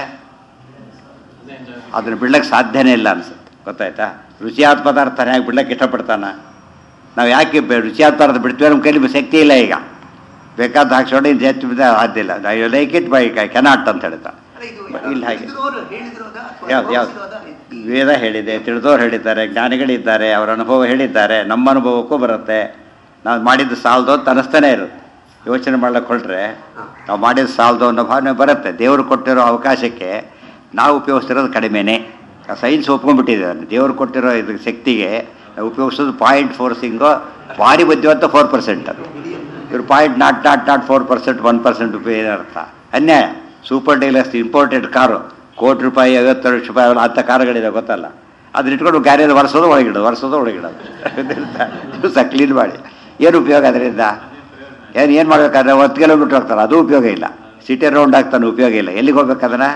ಅದನ್ನು ಬಿಡ್ಲಕ್ಕೆ ಸಾಧ್ಯನೇ ಇಲ್ಲ ಅನ್ಸುತ್ತೆ ಗೊತ್ತಾಯ್ತಾ ರುಚಿಯಾದ ಪದಾರ್ಥ ಯಾಕೆ ಬಿಡ್ಲಕ್ಕೆ ಇಷ್ಟಪಡ್ತಾನ ನಾವು ಯಾಕೆ ಬೆ- ರುಚಿಯಾದ ಪದಾರ್ಥ ಬಿಡ್ತೀವಿ ನಮ್ಮ ಕೈಲಿ ಶಕ್ತಿ ಇಲ್ಲ ಈಗ ಬೇಕಾದ ಹಾಕ್ಸೋಣ ಇದು ಹೆಚ್ಚು ಬಿದ್ದ ಆದಿಲ್ಲ I like it but cannot ಅಂತ ಹೇಳ್ತಾರೆ ಅಲ್ಲ ಇದು ಇಲ್ಲ ಹಾಗೆ ತಿಳಿದವರು ಹೇಳಿದಿರೋದಾ ಅಥವಾ ಯಾವ್ದು ಯಾವ್ದು ಅನುಭವಿಸಿರೋದಾ? ವೇದ ಹೇಳಿದೆ ತಿಳಿದವ್ರು ಹೇಳಿದ್ದಾರೆ ಜ್ಞಾನಿಗಳಿದ್ದಾರೆ ಅವರ ಅನುಭವ ಹೇಳಿದ್ದಾರೆ ನಮ್ಮ ಅನುಭವಕ್ಕೂ ಬರುತ್ತೆ ನಾವು ಮಾಡಿದ್ದು ಸಾಲದು ಅಂತ ಅನಿಸ್ತಾನೆ ಇರುತ್ತೆ ಯೋಚನೆ ಮಾಡ್ಲಿಕ್ಕೆ ಹೊರಟ್ರೆ ನಾವು ಮಾಡಿದ್ದು ಸಾಲದು ಅನ್ನೋ ಭಾವನೆ ಬರುತ್ತೆ ದೇವರು ಕೊಟ್ಟಿರೋ ಅವಕಾಶಕ್ಕೆ ನಾವು ಉಪಯೋಗಿಸ್ತಿರೋದು ಕಡಿಮೆನೇ ಸೈನ್ಸ್ ಒಪ್ಕೊಂಡ್ಬಿಟ್ಟಿದ್ದಾರೆ ದೇವರು ಕೊಟ್ಟಿರೋ ಇದು ಶಕ್ತಿಗೆ ನಾವು ಉಪಯೋಗಿಸೋದು ಪಾಯಿಂಟ್ ಫೋರ್ ಸಿಂಗು ಭಾರಿ ಬುದ್ಧಿವಂತ ಫೋರ್ ಪರ್ಸೆಂಟ್ ಅಂತ ಇವ್ರು point nought nought nought four percent one percent ಉಪಯೋಗ ಅರ್ಥ ಅನ್ಯಾಯ ಸೂಪರ್ ಡೀಲರ್ಸ್ ಇಂಪೋರ್ಟೆಡ್ ಕಾರು ಕೋಟಿ ರೂಪಾಯಿ ಐವತ್ತು ಲಕ್ಷ ರೂಪಾಯಿ ಅವೆಲ್ಲ ಅಂಥ ಕಾರುಗಳಿದೆ ಗೊತ್ತಲ್ಲ ಅದನ್ನ ಇಟ್ಕೊಂಡು ಗಾಡಿಯಲ್ಲಿ ಒರೆಸೋದು ಒಳಗಿಡೋದು ಒರೆಸೋದು ಒಳಗಿಡೋದು ದಿವಸ ಕ್ಲೀನ್ ಮಾಡಿ ಏನು ಉಪಯೋಗ ಅದರಿಂದ ಏನು ಏನು ಮಾಡ್ಬೇಕಾದ್ರೆ ಹತ್ತು ಕಿಲೋಮೀಟ್ರ್ ಹೋಗ್ತಾರೆ ಅದು ಉಪಯೋಗ ಇಲ್ಲ ಸಿಟಿ ರೌಂಡ್ ಆಗ್ತಾನೆ ಉಪಯೋಗ ಇಲ್ಲ ಎಲ್ಲಿಗೆ ಹೋಗ್ಬೇಕದನ್ನ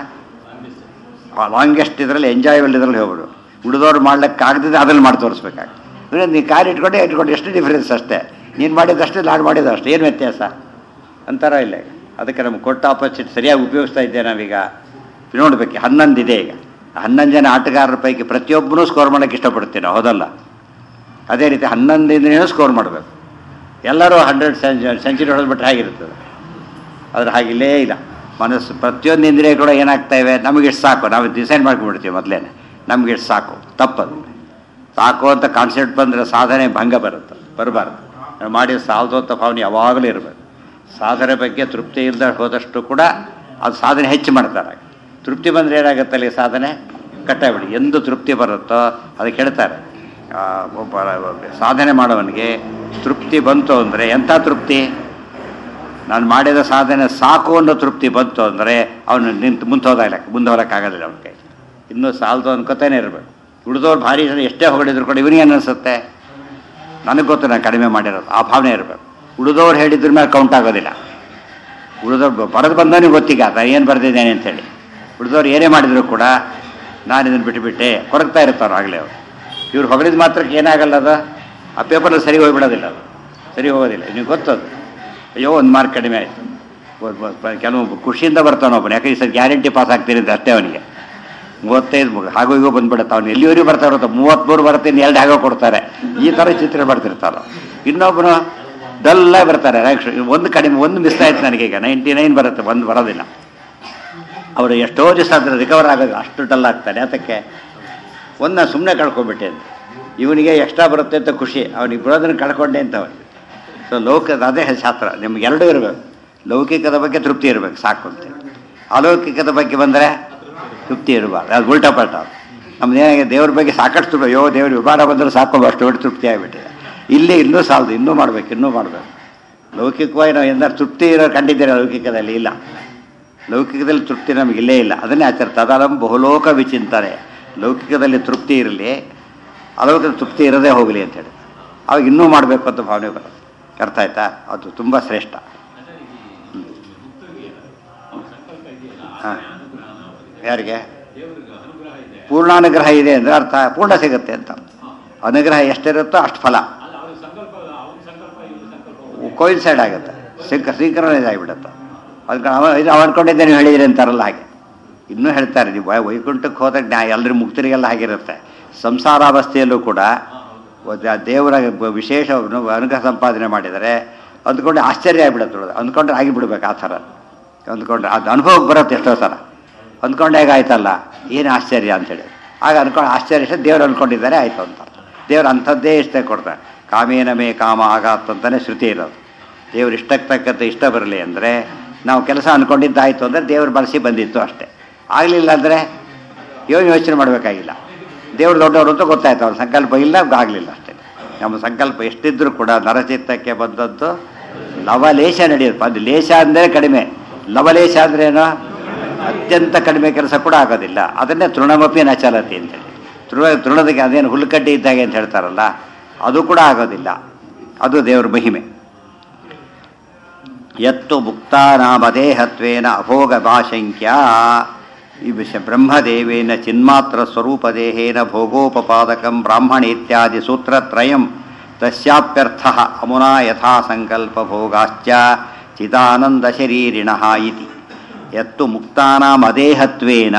ಲಾಂಗೆಸ್ಟ್ ಇದರಲ್ಲಿ ಎಂಜಾಯಬಲ್ ಇದರಲ್ಲಿ ಹೋಗ್ಬಿಡು ಉಳಿದವ್ರು ಮಾಡ್ಲಿಕ್ಕೆ ಆಗದಿದ್ರೆ ಅದ್ರಲ್ಲಿ ಮಾಡಿ ತೋರಿಸ್ಬೇಕಾಗ್ತದೆ ನೀನು ಕಾರ್ ಇಟ್ಕೊಂಡೆ ಇಟ್ಕೊಂಡು ಎಷ್ಟು ಡಿಫ್ರೆನ್ಸ್ ಅಷ್ಟೇ ನೀನು ಮಾಡಿದಷ್ಟೇ ನಾನು ಮಾಡಿದ್ದು ಅಷ್ಟೇ ಏನು ವ್ಯತ್ಯಾಸ ಅಂತಾರ ಇಲ್ಲ ಈಗ ಅದಕ್ಕೆ ನಮ್ಗೆ ಕೊಟ್ಟ ಆಪರ್ಚುನಿಟಿ ಸರಿಯಾಗಿ ಉಪಯೋಗಿಸ್ತಾ ಇದ್ದೇವೆ ನಾವೀಗ ನೋಡ್ಬೇಕು ಹನ್ನೊಂದು ಇದೆ ಈಗ ಹನ್ನೊಂದು ಜನ ಆಟಗಾರರ ಪೈಕಿ ಪ್ರತಿಯೊಬ್ಬರೂ ಸ್ಕೋರ್ ಮಾಡೋಕ್ಕೆ ಇಷ್ಟಪಡ್ತೀವಿ ನಾವು ಹೌದಲ್ಲ ಅದೇ ರೀತಿ ಹನ್ನೊಂದಿನ ಸ್ಕೋರ್ ಮಾಡಬೇಕು ಎಲ್ಲರೂ ಹಂಡ್ರೆಡ್ ಸೆಂಚುರಿ ಹೊಡೆದ್ಬಿಟ್ರೆ ಹೇಗಿರ್ತದೆ ಆದ್ರೆ ಹಾಗಿಲ್ಲೇ ಇಲ್ಲ ಮನಸ್ಸು ಪ್ರತಿಯೊಂದು ಇಂದ್ರಿಯ ಕೂಡ ಏನಾಗ್ತಾ ಇವೆ ನಮಗೆ ಇಷ್ಟು ಸಾಕು ನಾವು ಡಿಸೈನ್ ಮಾಡ್ಕೊಂಡ್ಬಿಡ್ತೀವಿ ಮೊದಲೇ ನಮ್ಗೆ ಇಷ್ಟು ಸಾಕು ತಪ್ಪದು ಸಾಕು ಅಂತ ಕಾನ್ಸೆಪ್ಟ್ ಬಂದರೆ ಸಾಧನೆ ಭಂಗ ಬರುತ್ತೆ ಬರಬಾರ್ದು ನಾವು ಮಾಡಿದ ಸಾಲದು ಅಂತ ಭಾವನೆ ಯಾವಾಗಲೂ ಇರಬೇಕು ಸಾಧನೆ ಬಗ್ಗೆ ತೃಪ್ತಿ ಇಲ್ಲದೆ ಹೋದಷ್ಟು ಕೂಡ ಅದು ಸಾಧನೆ ಹೆಚ್ಚು ಮಾಡ್ತಾರೆ ತೃಪ್ತಿ ಬಂದರೆ ಏನಾಗುತ್ತೆ ಅಲ್ಲಿ ಸಾಧನೆ ಕಟ್ಟಾಗ್ಬಿಡಿ ಎಂದು ತೃಪ್ತಿ ಬರುತ್ತೋ ಅದಕ್ಕೆ ಹೇಳ್ತಾರೆ ಆ, ಒಬ್ಬ ಸಾಧನೆ ಮಾಡೋವನಿಗೆ ತೃಪ್ತಿ ಬಂತು ಅಂದರೆ ಎಂಥ ತೃಪ್ತಿ ನಾನು ಮಾಡಿದ ಸಾಧನೆ ಸಾಕು ಅನ್ನೋ ತೃಪ್ತಿ ಬಂತು ಅಂದರೆ ಅವನು ನಿಂತು ಮುಂದೆ ಹೋದಾಗಲ್ಲ ಮುಂದೆ ಹೋಗಕ್ಕಾಗೋದಿಲ್ಲ ಅವನ ಕೈ ಇನ್ನೂ ಸಾಲದು ಅನ್ಕೋತಾನೆ ಇರಬೇಕು ಉಳಿದವ್ರು ಭಾರಿ ಜನ ಎಷ್ಟೇ ಹೊಗಳಿದ್ರು ಕೂಡ ಇವನಿಗೆ ಅನಿಸುತ್ತೆ ನನಗೆ ಗೊತ್ತು ನಾನು ಕಡಿಮೆ ಮಾಡಿರೋದು ಆ ಭಾವನೆ ಇರಬೇಕು ಉಳಿದವ್ರು ಹೇಳಿದ್ರ ಮೇಲೆ ಕೌಂಟ್ ಆಗೋದಿಲ್ಲ ಉಳಿದವ್ರು ಬರೆದು ಬಂದವನಿಗೆ ಗೊತ್ತೀಗ ನಾನು ಏನು ಬರೆದಿದ್ದೇನೆ ಅಂತೇಳಿ ಉಳಿದವ್ರು ಏನೇ ಮಾಡಿದ್ರು ಕೂಡ ನಾನು ಇದನ್ನು ಬಿಟ್ಟುಬಿಟ್ಟೆ ಕೊರಗ್ತಾ ಇರ್ತಾರೆ ಆಗಲೇ ಅವರು ಇವ್ರು ಹೊಗಳಿದ ಮಾತ್ರಕ್ಕೆ ಏನಾಗಲ್ಲ ಅದು ಆ ಪೇಪರಲ್ಲಿ ಸರಿ ಹೋಗಿಬಿಡೋದಿಲ್ಲ ಅದು ಸರಿ ಹೋಗೋದಿಲ್ಲ ನೀವು ಗೊತ್ತದು ಅಯ್ಯೋ ಒಂದು ಮಾರ್ಕ್ ಕಡಿಮೆ ಆಯಿತು ಕೆಲವು ಖುಷಿಯಿಂದ ಬರ್ತಾನೆ ಒಬ್ಬನು ಯಾಕೆ ಈ ಸರ್ ಗ್ಯಾರಂಟಿ ಪಾಸ್ ಆಗ್ತೀನಿ ಅಂತ ಅಷ್ಟೇ ಅವನಿಗೆ ಮೂವತ್ತೈದು ಮು- ಹಾಗೋ ಹೀಗೋ ಬಂದ್ಬಿಡುತ್ತೆ ಅವ್ನು ಎಲ್ಲಿವರೆಗೂ ಬರ್ತಾ ಇರುತ್ತೆ ಮೂವತ್ತ್ಮೂರು ಬರ್ತೀನಿ ಎರಡು ಹಾಗೋ ಕೊಡ್ತಾರೆ ಈ ಥರ ಚಿತ್ರ ಮಾಡ್ತಿರ್ತಾರ ಇನ್ನೊಬ್ಬನು ಡಲ್ಲಾಗಿ ಬರ್ತಾರೆ ರಾಕ್ಷ ಒಂದು ಕಡಿಮೆ ಒಂದು ಮಿಸ್ ಆಯ್ತು ನನಗೀಗ ನೈಂಟಿ ನೈನ್ ಬರುತ್ತೆ ಒಂದು ಬರೋದಿಲ್ಲ ಅವರು ಎಷ್ಟೋ ದಿವಸ ಆದರೆ ರಿಕವರ್ ಆಗೋದು ಅಷ್ಟು ಡಲ್ ಆಗ್ತಾನೆ ಅದಕ್ಕೆ ಒಂದು ಸುಮ್ಮನೆ ಕಳ್ಕೊಂಡ್ಬಿಟ್ಟೆ ಅಂತ ಇವನಿಗೆ ಎಕ್ಸ್ಟ್ರಾ ಬರುತ್ತೆ ಅಂತ ಖುಷಿ ಅವನಿಗೆ ಬರೋದನ್ನು ಕಳ್ಕೊಂಡೆ ಅಂತ ಅವನಿಗೆ ಸೊ ಲೌಕಿಕ ಅದೇ ಶಾಸ್ತ್ರ ನಿಮ್ಗೆ ಎರಡೂ ಇರಬೇಕು ಲೌಕಿಕದ ಬಗ್ಗೆ ತೃಪ್ತಿ ಇರಬೇಕು ಸಾಕು ಅಂತೇಳಿ ಅಲೌಕಿಕದ ಬಗ್ಗೆ ಬಂದರೆ ತೃಪ್ತಿ ಇರಬಾರ್ದು ಅದು ಉಲ್ಟಾ ಪಲ್ಟ ಅದು. ನಮ್ದು ಏನಾಗಿದೆ ದೇವ್ರ ಬಗ್ಗೆ ಸಾಕಷ್ಟು ತೃಪ್ತಿ ಅಯ್ಯೋ ದೇವ್ರ ವಿಮಾನ ಬಂದರೆ ಸಾಕು ಅಷ್ಟು ದೊಡ್ಡ ತೃಪ್ತಿ ಆಗಿಬಿಟ್ಟಿದೆ ಇಲ್ಲಿ ಇನ್ನೂ ಸಾಲದು ಇನ್ನೂ ಮಾಡ್ಬೇಕು ಇನ್ನೂ ಮಾಡಬೇಕು ಲೌಕಿಕವಾಗಿ ನಾವು ಎಂದಾರು ತೃಪ್ತಿ ಇರೋ ಕಂಡಿದ್ದೀರ ಲೌಕಿಕದಲ್ಲಿ ಇಲ್ಲ ಲೌಕಿಕದಲ್ಲಿ ತೃಪ್ತಿ ನಮಗೆ ಇಲ್ಲೇ ಇಲ್ಲ ಅದನ್ನೇ ಆಚಾರ ತದಲಂ ಬಹುಲೋಕ ವಿಚಿಂತನೆ ಲೌಕಿಕದಲ್ಲಿ ತೃಪ್ತಿ ಇರಲಿ ಅಲೌಕಿಕ ತೃಪ್ತಿ ಇರದೇ ಹೋಗಲಿ ಅಂತೇಳಿ ಅವಾಗ ಇನ್ನೂ ಮಾಡಬೇಕು ಅಂತ ಭಾವನೆ ಬರುತ್ತೆ ಅರ್ಥ ಆಯ್ತಾ ಅದು ತುಂಬ ಶ್ರೇಷ್ಠ ಹಾಂ ಯಾರಿಗೆ ಪೂರ್ಣಾನುಗ್ರಹ ಇದೆ ಅಂದರೆ ಅರ್ಥ ಪೂರ್ಣ ಸಿಗುತ್ತೆ ಅಂತ ಅನುಗ್ರಹ ಎಷ್ಟಿರುತ್ತೋ ಅಷ್ಟು ಫಲ ಕೋಯಿನ್ಸೈಡ್ ಆಗುತ್ತೆ ಸಿಂಕ ಸಿಂಕ್ರನೈಸ್ ಆಗಿಬಿಡುತ್ತೆ ಅದಕ್ಕೆ ಅವ ಇದು ಅವ ಅನ್ಕೊಂಡಿದ್ದೆ ನೀವು ಹೇಳಿದ್ರಿ ಅಂತಾರಲ್ಲ ಹಾಗೆ ಇನ್ನೂ ಹೇಳ್ತಾರೆ ನೀವು ವೈ- ವೈಕುಂಠಕ್ಕೆ ಹೋದಾಗ ನ್ಯಾಯ ಎಲ್ಲರೂ ಮುಕ್ತರಿಗೆಲ್ಲ ಹಾಗಿರುತ್ತೆ ಸಂಸಾರಾವಸ್ಥೆಯಲ್ಲೂ ಕೂಡ ಒಬ್ಬ ದೇವರ ಬ- ವಿಶೇಷ ಅನುಗ್ರಹ ಸಂಪಾದನೆ ಮಾಡಿದರೆ ಅಂದ್ಕೊಂಡು ಆಶ್ಚರ್ಯ ಆಗಿಬಿಡುತ್ತೆ ಅಂದ್ಕೊಂಡ್ರೆ ಆಗಿಬಿಡ್ಬೇಕು ಆ ಥರ ಅಂದ್ಕೊಂಡ್ರೆ ಅದು ಅನುಭವಕ್ಕೆ ಬರುತ್ತೆ ಎಷ್ಟೋ ಸಲ ಅಂದ್ಕೊಂಡೆ ಆಯ್ತಲ್ಲ ಏನು ಆಶ್ಚರ್ಯ ಅಂತೇಳಿ ಆಗ ಅನ್ಕೊಂಡು ಆಶ್ಚರ್ಯ ಇಷ್ಟ ದೇವ್ರು ಅಂದ್ಕೊಂಡಿದ್ದಾರೆ ಆಯಿತು ಅಂತ ದೇವ್ರು ಅಂಥದ್ದೇ ಇಷ್ಟ ಕೊಡ್ತಾರೆ ಕಾಮೇನ ಮೇ ಕಾಮ ಆಗಾತ್ ಅಂತಲೇ ಶ್ರುತಿ ಇರೋದು ದೇವ್ರು ಇಷ್ಟಕ್ಕೆ ತಕ್ಕಂತೆ ಇಷ್ಟ ಬರಲಿ ಅಂದರೆ ನಾವು ಕೆಲಸ ಅಂದ್ಕೊಂಡಿದ್ದಾಯಿತು ಅಂದರೆ ದೇವ್ರು ಬಳಸಿ ಬಂದಿತ್ತು ಅಷ್ಟೇ ಆಗಲಿಲ್ಲ ಅಂದರೆ ಏನು ಯೋಚನೆ ಮಾಡಬೇಕಾಗಿಲ್ಲ ದೇವ್ರು ದೊಡ್ಡವರು ಅಂತ ಗೊತ್ತಾಯ್ತು ಅವ್ರ ಸಂಕಲ್ಪ ಇಲ್ಲ ಆಗಲಿಲ್ಲ ಅಷ್ಟೇ ನಮ್ಮ ಸಂಕಲ್ಪ ಎಷ್ಟಿದ್ರೂ ಕೂಡ ನರಚಿತ್ತಕ್ಕೆ ಬಂದದ್ದು ಲವಲೇಶ ನಡೆಯುತ್ತೆ ಅದು ಲೇಷ ಅಂದರೆ ಕಡಿಮೆ ಲವಲೇಶ ಅಂದ್ರೇನು ಅತ್ಯಂತ ಕಡಿಮೆ ಕೆಲಸ ಕೂಡ ಆಗೋದಿಲ್ಲ ಅದನ್ನೇ ತೃಣಮಪಿ ನಚಲತಿ ಅಂತೇಳಿ ತೃಣ ತೃಣದಕ್ಕೆ ಅದೇನು ಹುಲ್ಕಡ್ಡಿ ಇದ್ದಾಗೆ ಅಂತ ಹೇಳ್ತಾರಲ್ಲ ಅದು ಕೂಡ ಆಗೋದಿಲ್ಲ ಅದು ದೇವ್ರ ಮಹಿಮೆ ಯತ್ತು ಮುಕ್ತಾನಾಮದೇಹತ್ವೇನ ಅಭೋಗ ಭಾಷಂಕ್ಯ ಈ ವಿಷ ಬ್ರಹ್ಮದೇವೇನ ಚಿನ್ಮಾತ್ರ ಸ್ವರೂಪದೇಹೇನ ಭೋಗೋಪಪಾದಕಂ ಬ್ರಾಹ್ಮಣ ಇತ್ಯಾದಿ ಸೂತ್ರತ್ರಯಂ ತಸ್ಯಾಪ್ಯರ್ಥ ಅಮುನಾ ಯಥಾ ಸಂಕಲ್ಪ ಭೋಗಾಶ್ಚ ಚಿದಾನಂದ ಶರೀರಿಣ ಇತಿ ಯತ್ತು ಮುಕ್ತಾನಾಂ ಅದೇಹತ್ವೇನ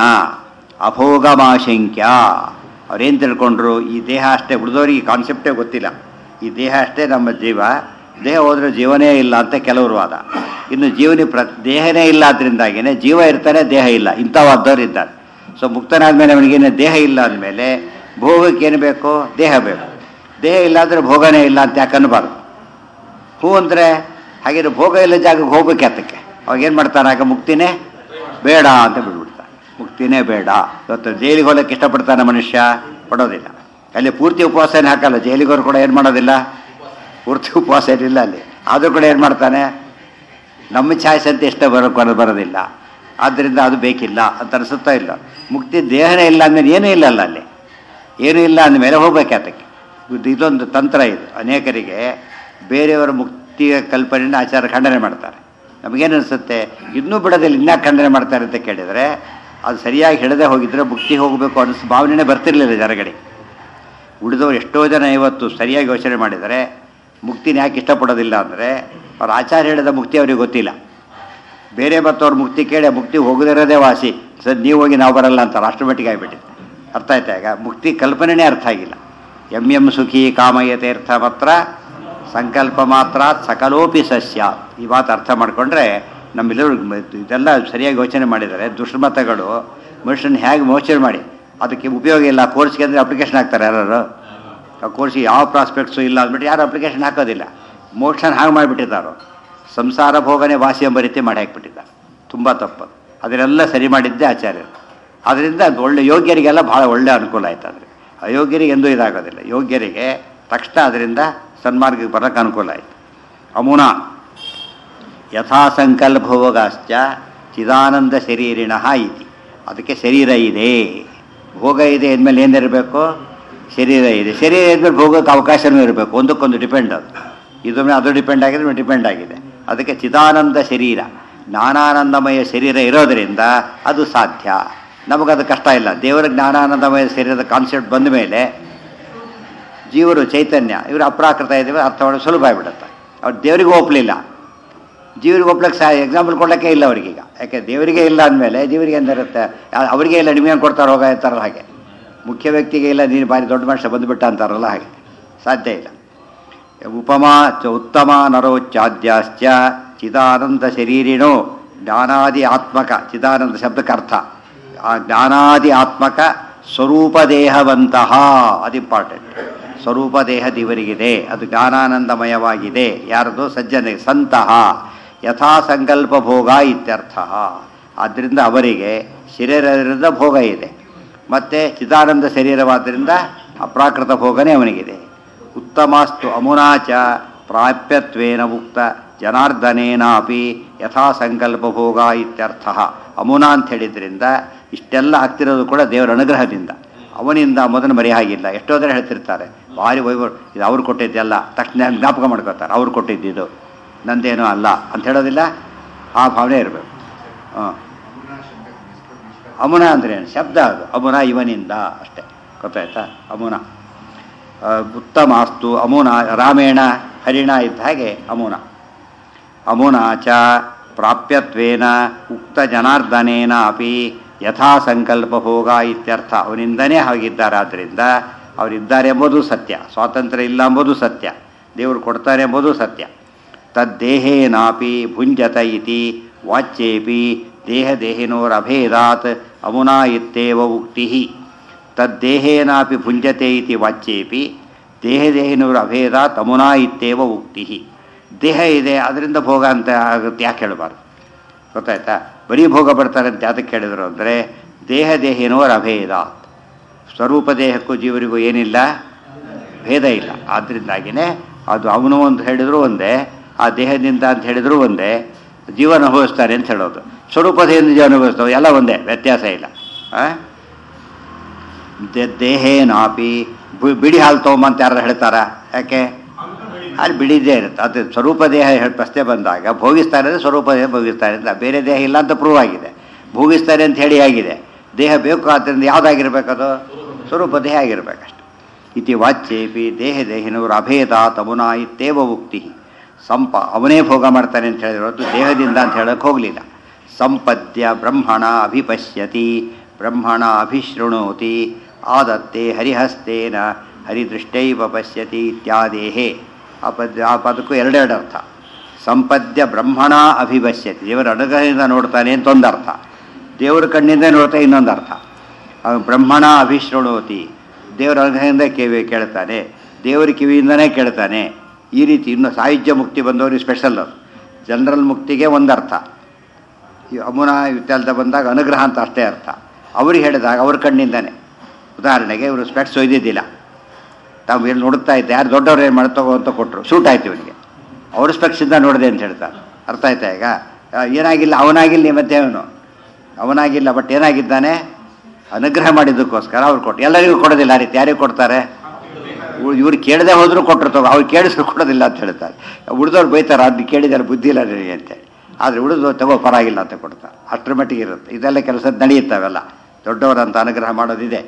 ಅಭೋಗಮಾಶಂಕ್ಯ ಅವ್ರೇನು ತಿಳ್ಕೊಂಡ್ರು ಈ ದೇಹ ಅಷ್ಟೇ ಉಳಿದವ್ರಿಗೆ ಈ ಕಾನ್ಸೆಪ್ಟೇ ಗೊತ್ತಿಲ್ಲ ಈ ದೇಹ ಅಷ್ಟೇ ನಮ್ಮ ಜೀವ ದೇಹ ಹೋದ್ರೆ ಜೀವನೇ ಇಲ್ಲ ಅಂತ ಕೆಲವರು ವಾದ ಇನ್ನು ಜೀವನಿ ಪ್ರ ದೇಹನೇ ಇಲ್ಲ ಅದರಿಂದಾಗಿನೇ ಜೀವ ಇರ್ತಾನೆ ದೇಹ ಇಲ್ಲ ಇಂಥವಾದವ್ರು ಇದ್ದಾರೆ ಸೊ ಮುಕ್ತನಾದ್ಮೇಲೆ ಅವನಿಗೇನು ದೇಹ ಇಲ್ಲ ಅಂದಮೇಲೆ ಭೋಗಕ್ಕೆ ಏನು ಬೇಕು ದೇಹ ಬೇಕು ದೇಹ ಇಲ್ಲ ಅಂದರೆ ಭೋಗನೇ ಇಲ್ಲ ಅಂತ ಯಾಕೆ ಅನ್ನಬಾರ್ದು ಹೂ ಅಂದರೆ ಹಾಗೆ ಭೋಗ ಇಲ್ಲ ಜಾಗಕ್ಕೆ ಹೋಗ್ಬೇಕು ಯಾತಕ್ಕೆ ಅವಾಗ ಏನು ಮಾಡ್ತಾನೆ ಆಗ ಮುಕ್ತಿನೇ ಬೇಡ ಅಂತ ಬಿಡ್ಬಿಡ್ತಾನೆ ಮುಕ್ತಿನೇ ಬೇಡ ಇವತ್ತು ಜೈಲಿಗೆ ಹೋಗಕ್ಕೆ ಇಷ್ಟಪಡ್ತಾನೆ ಮನುಷ್ಯ ಪಡೋದಿಲ್ಲ ಅಲ್ಲಿ ಪೂರ್ತಿ ಉಪವಾಸ ಏನು ಹಾಕಲ್ಲ ಜೈಲಿಗೋರು ಕೂಡ ಏನು ಮಾಡೋದಿಲ್ಲ ಪೂರ್ತಿ ಉಪವಾಸ ಏನಿಲ್ಲ ಅಲ್ಲಿ ಆದರೂ ಕೂಡ ಏನು ಮಾಡ್ತಾನೆ ನಮ್ಮ ಚಾಯ್ಸ್ ಅಂತ ಇಷ್ಟ ಬರೋ ಬರೋ- ಬರೋದಿಲ್ಲ ಆದ್ದರಿಂದ ಅದು ಬೇಕಿಲ್ಲ ಅಂತ ಅನಿಸುತ್ತಾ ಇಲ್ಲ ಮುಕ್ತಿ ದೇಹನೇ ಇಲ್ಲ ಅಂದಮೇಲೆ ಏನೂ ಇಲ್ಲ ಅಲ್ಲ ಅಲ್ಲಿ ಏನೂ ಇಲ್ಲ ಅಂದಮೇಲೆ ಹೋಗ್ಬೇಕು ಅದಕ್ಕೆ ಇದು ಇದೊಂದು ತಂತ್ರ ಇದು ಅನೇಕರಿಗೆ ಬೇರೆಯವರ ಮುಕ್ತಿಯ ಕಲ್ಪನೆಯನ್ನು ಆಚಾರ ಖಂಡನೆ ಮಾಡ್ತಾರೆ ನಮಗೇನು ಅನಿಸುತ್ತೆ ಇನ್ನೂ ಬಿಡೋದಿಲ್ಲ ಇನ್ನ ಖಂಡನೆ ಮಾಡ್ತಾರೆ ಅಂತ ಕೇಳಿದರೆ ಅದು ಸರಿಯಾಗಿ ಹಿಡದೆ ಹೋಗಿದ್ರೆ ಮುಕ್ತಿ ಹೋಗಬೇಕು ಅನ್ನಿಸ್ ಭಾವನೆನೇ ಬರ್ತಿರ್ಲಿಲ್ಲ ಜನಗಳಿಗೆ ಉಳಿದವರು ಎಷ್ಟೋ ಜನ ಇವತ್ತು ಸರಿಯಾಗಿ ಯೋಚನೆ ಮಾಡಿದರೆ ಮುಕ್ತಿನ ಯಾಕೆ ಇಷ್ಟಪಡೋದಿಲ್ಲ ಅಂದರೆ ಅವ್ರ ಆಚಾರ್ಯ ಹೇಳಿದ ಮುಕ್ತಿ ಅವ್ರಿಗೆ ಗೊತ್ತಿಲ್ಲ ಬೇರೆ ಮತ್ತವ್ರ ಮುಕ್ತಿ ಕೇಳಿ ಆ ಮುಕ್ತಿ ಹೋಗದಿರೋದೇ ವಾಸಿ ಸರ್ ನೀವು ಹೋಗಿ ನಾವು ಬರಲ್ಲ ಅಂತ ಅಷ್ಟು ಮಟ್ಟಿಗೆ ಆಗಿಬಿಟ್ಟಿದೆ ಅರ್ಥ ಆಯ್ತಾ ಈಗ ಮುಕ್ತಿ ಕಲ್ಪನೆನೇ ಅರ್ಥ ಆಗಿಲ್ಲ ಎಂ ಎಂ ಸುಖಿ ಕಾಮಯತೆ ಅರ್ಥ ಮಾತ್ರ ಸಂಕಲ್ಪ ಮಾತ್ರ ಸಕಲೋಪಿ ಸಸ್ಯ ಈ ಮಾತು ಅರ್ಥ ಮಾಡಿಕೊಂಡ್ರೆ ನಮ್ಮೆಲ್ಲರೂ ಇದೆಲ್ಲ ಸರಿಯಾಗಿ ಯೋಚನೆ ಮಾಡಿದ್ದಾರೆ ದುಷ್ಮತಗಳು ಮನುಷ್ಯನ ಹೇಗೆ ಯೋಚನೆ ಮಾಡಿ ಅದಕ್ಕೆ ಉಪಯೋಗ ಇಲ್ಲ ಕೋರ್ಸ್ಗೆ ಅಂದರೆ ಅಪ್ಲಿಕೇಶನ್ ಹಾಕ್ತಾರೆ ಯಾರು ಆ ಕೋರ್ಸಿಗೆ ಯಾವ ಪ್ರಾಸ್ಪೆಕ್ಟ್ಸು ಇಲ್ಲ ಅಂದ್ಬಿಟ್ಟು ಯಾರು ಅಪ್ಲಿಕೇಶನ್ ಹಾಕೋದಿಲ್ಲ ಮೋಕ್ಷನ ಹಾಗೆ ಮಾಡಿಬಿಟ್ಟಿದ್ದಾರೋ ಸಂಸಾರ ಭೋಗನೆ ವಾಸಿ ಎಂಬ ರೀತಿ ಮಾಡಿ ಹಾಕ್ಬಿಟ್ಟಿದ್ದಾರೆ ತುಂಬ ತಪ್ಪು ಅದನ್ನೆಲ್ಲ ಸರಿ ಮಾಡಿದ್ದೇ ಆಚಾರ್ಯರು ಅದರಿಂದ ಅದು ಒಳ್ಳೆ ಯೋಗ್ಯರಿಗೆಲ್ಲ ಭಾಳ ಒಳ್ಳೆ ಅನುಕೂಲ ಆಯ್ತು ಆದರೆ ಅಯೋಗ್ಯರಿಗೆ ಎಂದೂ ಇದಾಗೋದಿಲ್ಲ ಯೋಗ್ಯರಿಗೆ ತಕ್ಷಣ ಅದರಿಂದ ಸನ್ಮಾರ್ಗಕ್ಕೆ ಬರೋಕ್ಕೆ ಅನುಕೂಲ ಆಯಿತು ಅಮುನಾ ಯಥಾಸಂಕಲ್ಪ ಭೋಗಾಶ್ಚ ಚಿದಾನಂದ ಶರೀರಿಣ ಇತಿ ಅದಕ್ಕೆ ಶರೀರ ಇದೆ ಭೋಗ ಇದೆ ಅಂದಮೇಲೆ ಏನಿರಬೇಕು ಶರೀರ ಇದೆ ಶರೀರ ಇದ್ಮೇಲೆ ಭೋಗಕ್ಕೆ ಅವಕಾಶನೂ ಇರಬೇಕು ಒಂದಕ್ಕೊಂದು ಡಿಪೆಂಡ್ ಅದು ಇದೊಮ್ಮೆ ಅದು ಡಿಪೆಂಡ್ ಆಗಿದೆ ಡಿಪೆಂಡ್ ಆಗಿದೆ ಅದಕ್ಕೆ ಚಿದಾನಂದ ಶರೀರ ಜ್ಞಾನಾನಂದಮಯ ಶರೀರ ಇರೋದರಿಂದ ಅದು ಸಾಧ್ಯ ನಮಗದು ಕಷ್ಟ ಇಲ್ಲ ದೇವರ ಜ್ಞಾನಾನಂದಮಯ ಶರೀರದ ಕಾನ್ಸೆಪ್ಟ್ ಬಂದ ಮೇಲೆ ಜೀವರು ಚೈತನ್ಯ ಇವರು ಅಪ್ರಾಕೃತ ಇದ್ದೀವಿ ಅರ್ಥ ಮಾಡೋದು ಸುಲಭ ಆಗಿಬಿಡುತ್ತೆ ಅವ್ರು ದೇವರಿಗೂ ಒಪ್ಪಲಿಲ್ಲ ಜೀವರಿಗೆ ಒಪ್ಲಕ್ಕೆ ಸಹ ಎಕ್ಸಾಂಪಲ್ ಕೊಡೋಕ್ಕೆ ಇಲ್ಲ ಅವರಿಗೀಗ ಯಾಕೆ ದೇವರಿಗೆ ಇಲ್ಲ ಅಂದಮೇಲೆ ಜೀವರಿಗೆ ಎಂದಿರುತ್ತೆ ಅವರಿಗೆ ಇಲ್ಲ ನಿಮಗೇನು ಕೊಡ್ತಾರೆ ಹೋಗ ಅಂತಾರಲ್ಲ ಹಾಗೆ ಮುಖ್ಯ ವ್ಯಕ್ತಿಗೆ ಇಲ್ಲ ನೀನು ಭಾರಿ ದೊಡ್ಡ ಮನುಷ್ಯ ಬಂದುಬಿಟ್ಟ ಅಂತಾರಲ್ಲ ಹಾಗೆ ಸಾಧ್ಯ ಇಲ್ಲ ಉಪಮಾ ಚ ಉತ್ತಮ ನರೋಚ್ಚಾದ್ಯಾಶ್ಚ ಚಿದಾನಂದ ಶರೀರಿಣೋ ಜ್ಞಾನಾದಿ ಆತ್ಮಕ ಚಿದಾನಂದ ಶಬ್ದಕ್ಕೆ ಅರ್ಥ ಆ ಜ್ಞಾನಾದಿ ಆತ್ಮಕ ಸ್ವರೂಪ ದೇಹವಂತಹ ಅದು ಇಂಪಾರ್ಟೆಂಟ್ ಸ್ವರೂಪ ದೇಹ ದೇವರಿಗಿದೆ ಅದು ಜ್ಞಾನಾನಂದಮಯವಾಗಿದೆ ಯಾರದು ಸಜ್ಜನೆ ಸಂತಹ ಯಥಾ ಸಂಕಲ್ಪ ಭೋಗ ಇತ್ಯರ್ಥ ಆದ್ದರಿಂದ ಅವರಿಗೆ ಶರೀರದಿಂದ ಭೋಗ ಇದೆ ಮತ್ತು ಚಿದಾನಂದ ಶರೀರವಾದ್ದರಿಂದ ಅಪ್ರಾಕೃತ ಭೋಗನೇ ಅವನಿಗಿದೆ ಉತ್ತಮಾಸ್ತು ಅಮುನಾಚ ಪ್ರಾಪ್ಯತ್ವೇನ ಉಕ್ತ ಜನಾರ್ದನೇನಾಪಿ ಯಥಾ ಸಂಕಲ್ಪ ಭೋಗ ಇತ್ಯರ್ಥ ಅಮುನ ಅಂತ ಹೇಳಿದ್ರಿಂದ ಇಷ್ಟೆಲ್ಲ ಆಗ್ತಿರೋದು ಕೂಡ ದೇವರ ಅನುಗ್ರಹದಿಂದ ಅವನಿಂದ ಮೊದಲು ಮರಿ ಹಾಗಿಲ್ಲ ಎಷ್ಟೋ ಜನ ಹೇಳ್ತಿರ್ತಾರೆ ಭಾರಿ ವೈಭವ ಇದು ಅವ್ರು ಕೊಟ್ಟಿದ್ದೆಲ್ಲ ತಕ್ಷಣ ಜ್ಞಾಪಕ ಮಾಡ್ಕೋತಾರೆ ಅವ್ರು ಕೊಟ್ಟಿದ್ದಿದ್ದು ನಂದೇನೂ ಅಲ್ಲ ಅಂತ ಹೇಳೋದಿಲ್ಲ ಆ ಭಾವನೆ ಇರಬೇಕು ಹಾಂ ಅಮುನ ಅಂದ್ರೆ ಏನು ಶಬ್ದ ಅದು ಅಮುನ ಇವನಿಂದ ಅಷ್ಟೇ ಗೊತ್ತಾಯ್ತಾ ಅಮುನ ಆ, ಉತ್ತಮಾಸ್ತು ಅಮುನ ರಾಮೇಣ ಹರಿಣ ಇದ್ದ ಹಾಗೆ ಅಮುನ ಅಮುನ ಚ ಪ್ರಾಪ್ಯತ್ವೇನ ಉಕ್ತ ಜನಾರ್ದನೇನ ಅಪಿ ಯಥಾ ಸಂಕಲ್ಪ ಭೋಗ ಇತ್ಯರ್ಥ ಅವನಿಂದನೇ ಹಾಗಿದ್ದಾರೆ ಆದ್ದರಿಂದ ಅವರಿದ್ದಾರೆ ಎಂಬುದು ಸತ್ಯ ಸ್ವಾತಂತ್ರ್ಯ ಇಲ್ಲ ಎಂಬುದು ಸತ್ಯ ದೇವರು ಕೊಡ್ತಾರೆ ಎಂಬುದು ಸತ್ಯ ತದ್ದೇಹೇನಾಪಿ ಭುಂಜತ ಇತಿ ವಾಚ್ಯೇಪಿ ದೇಹದೇಹಿನೋರಭೇದಾತ್ ಅಮುನಾ ಇತ್ತೇವ ಉಕ್ತಿ ತದ್ದೇಹೇನಾಪಿ ಭುಂಜತೆ ಇತಿ ವಾಚ್ಯೇಪಿ ದೇಹದೇಹಿನೋರ ಅಭೇದಾತ್ ಅಮುನಾ ಇತ್ತೇವ ಉಕ್ತಿ ದೇಹ ಇದೆ ಅದರಿಂದ ಭೋಗ ಅಂತ ಆಗುತ್ತೆ ಯಾಕೆ ಹೇಳಬಾರ್ದು ಗೊತ್ತಾಯ್ತಾ ಬರೀ ಭೋಗ ಬರ್ತಾರೆ ಅಂತ ಯಾತಕ್ಕೆ ಹೇಳಿದ್ರು ಅಂದರೆ ದೇಹ ದೇಹಿನೋರ ಅಭೇದ ಸ್ವರೂಪ ದೇಹಕ್ಕೂ ಜೀವರಿಗೂ ಏನಿಲ್ಲ ಭೇದ ಇಲ್ಲ ಆದ್ದರಿಂದಾಗಿನೇ ಅದು ಅವನು ಒಂದು ಹೇಳಿದ್ರು ಒಂದೇ ಆ ದೇಹದಿಂದ ಅಂತ ಹೇಳಿದ್ರು ಒಂದೇ ಜೀವ ಅನುಭವಿಸ್ತಾರೆ ಅಂತ ಹೇಳೋದು ಸ್ವರೂಪ ದೇಹದಿಂದ ಜೀವ ಅನುಭವಿಸ್ತವೆ ಎಲ್ಲ ಒಂದೇ ವ್ಯತ್ಯಾಸ ಇಲ್ಲ ಆ? ದೆ- ದೇಹೇನಾಪಿ ಬಿ- ಬಿಡಿ ಹಾಲು ತೊಗೊಂಬಂತ ಯಾರು ಹೇಳ್ತಾರ ಯಾಕೆ ಅಲ್ಲಿ ಬಿಡಿದ್ದೇ ಇರುತ್ತೆ ಅದು ಸ್ವರೂಪ ದೇಹ ಹೇಳ್- ಪ್ರಶ್ನೆ ಬಂದಾಗ ಭೋಗಿಸ್ತಾರೆ ಅಂದರೆ ಸ್ವರೂಪ ದೇಹ ಭೋಗಿಸ್ತಾರೆ ಅಂತ ಬೇರೆ ದೇಹ ಇಲ್ಲ ಅಂತ ಪ್ರೂವ್ ಆಗಿದೆ ಭೋಗಿಸ್ತಾರೆ ಅಂತ ಹೇಳಿ ಆಗಿದೆ ದೇಹ ಬೇಕು ಆದ್ದರಿಂದ ಯಾವುದಾಗಿರ್ಬೇಕದು ಸ್ವರೂಪ ದೇಹ ಆಗಿರ್ಬೇಕಷ್ಟೆ ಇತಿ ವಾಚ್ಯೇಪಿ ದೇಹ ದೇಹಿನವರು ಅಭೇದ ತಮುನಾ ಇತ್ತೇವ ಉಕ್ತಿ ಸಂಪ ಅವನೇ ಭೋಗ ಮಾಡ್ತಾನೆ ಅಂತ ಹೇಳಿದ್ರು ಹೊರತು ದೇಹದಿಂದ ಅಂತ ಹೇಳಕ್ಕೆ ಹೋಗಲಿಲ್ಲ ಸಂಪದ್ಯ ಬ್ರಹ್ಮಣ ಅಭಿಪಶ್ಯತಿ ಬ್ರಹ್ಮಣ ಅಭಿಶೃಣೋತಿ ಆದತ್ತೆ ಹರಿಹಸ್ತೇನ ಹರಿದೃಷ್ಟೈವ ಪಶ್ಯತಿ ಇತ್ಯಾದೇಹೇ ಆ ಪದ ಆ ಪದಕ್ಕೂ ಎರಡೆರಡು ಅರ್ಥ ಸಂಪದ್ಯ ಬ್ರಹ್ಮಣ ಅಭಿಪಶ್ಯತಿ ದೇವರ ಅನುಗ್ರಹದಿಂದ ನೋಡ್ತಾನೆ ಅಂತ ಒಂದು ಅರ್ಥ ದೇವರ ಕಣ್ಣಿಂದ ನೋಡ್ತಾ ಇನ್ನೊಂದು ಅರ್ಥ ಅವನು ಬ್ರಹ್ಮಣ ಅಭಿಶೃಣೋತಿ ದೇವರ ಅನುಗ್ರಹದಿಂದ ಕಿವಿ ಕೇಳ್ತಾನೆ ದೇವರ ಕಿವಿಯಿಂದನೇ ಕೇಳ್ತಾನೆ ಈ ರೀತಿ ಇನ್ನು ಸಾಹಿತ್ಯ ಮುಕ್ತಿ ಬಂದವರಿಗೆ ಸ್ಪೆಷಲ್ ಅದು ಜನರಲ್ ಮುಕ್ತಿಗೆ ಒಂದು ಅರ್ಥ ಈ ಅಮುನ ಇತ್ಯಾದ ಬಂದಾಗ ಅನುಗ್ರಹ ಅಂತ ಅಷ್ಟೇ ಅರ್ಥ ಅವ್ರಿಗೆ ಹೇಳಿದಾಗ ಅವ್ರ ಕಣ್ಣಿಂದಾನೆ ಉದಾಹರಣೆಗೆ ಇವರು ಸ್ಪೆಕ್ಸ್ ಒಯ್ದಿದ್ದಿಲ್ಲ ತಾವು ಎಲ್ಲಿ ನೋಡ್ತಾ ಇದ್ದೆ ಯಾರು ದೊಡ್ಡವ್ರು ಏನು ಮಾಡ್ತಗೋ ಅಂತ ಕೊಟ್ಟರು ಸೂಟ್ ಆಯ್ತು ಇವನಿಗೆ ಅವ್ರ ಸ್ಪೆಕ್ಸಿಂದ ನೋಡಿದೆ ಅಂತ ಹೇಳ್ತಾರೆ ಅರ್ಥ ಆಯ್ತಾ ಈಗ ಆ, ಏನಾಗಿಲ್ಲ ಅವನಾಗಿಲ್ಲ ಈ ಮಧ್ಯೆ ಅವನು ಅವನಾಗಿಲ್ಲ ಬಟ್ ಏನಾಗಿದ್ದಾನೆ ಅನುಗ್ರಹ ಮಾಡಿದ್ದಕ್ಕೋಸ್ಕರ ಅವ್ರು ಕೊಟ್ಟು ಎಲ್ಲರಿಗೂ ಕೊಡೋದಿಲ್ಲ ಆ ರೀತಿ ಯಾರಿಗೆ ಕೊಡ್ತಾರೆ ಇವ್ರು ಕೇಳದೆ ಹೋದ್ರು ಕೊಟ್ಟರು ತಗೋ ಅವ್ರು ಕೇಳಿದ್ರು ಕೊಡೋದಿಲ್ಲ ಅಂತ ಹೇಳ್ತಾರೆ ಉಳಿದವ್ರು ಬೈತಾರೆ ಅದು ಕೇಳಿದಾರೆ ಬುದ್ಧಿ ಇಲ್ಲ ನನಗೆ ಅಂತೇಳಿ ಆದರೆ ಉಳಿದು ತಗೋ ಪರವಾಗಿಲ್ಲ ಅಂತ ಕೊಡ್ತಾರೆ ಅಷ್ಟರ ಮಟ್ಟಿಗೆ ಇರುತ್ತೆ ಇದೆಲ್ಲ ಕೆಲಸ ನಡೆಯುತ್ತವೆಲ್ಲ ದೊಡ್ಡವರಂತ ಅನುಗ್ರಹ ಮಾಡೋದಿದೆ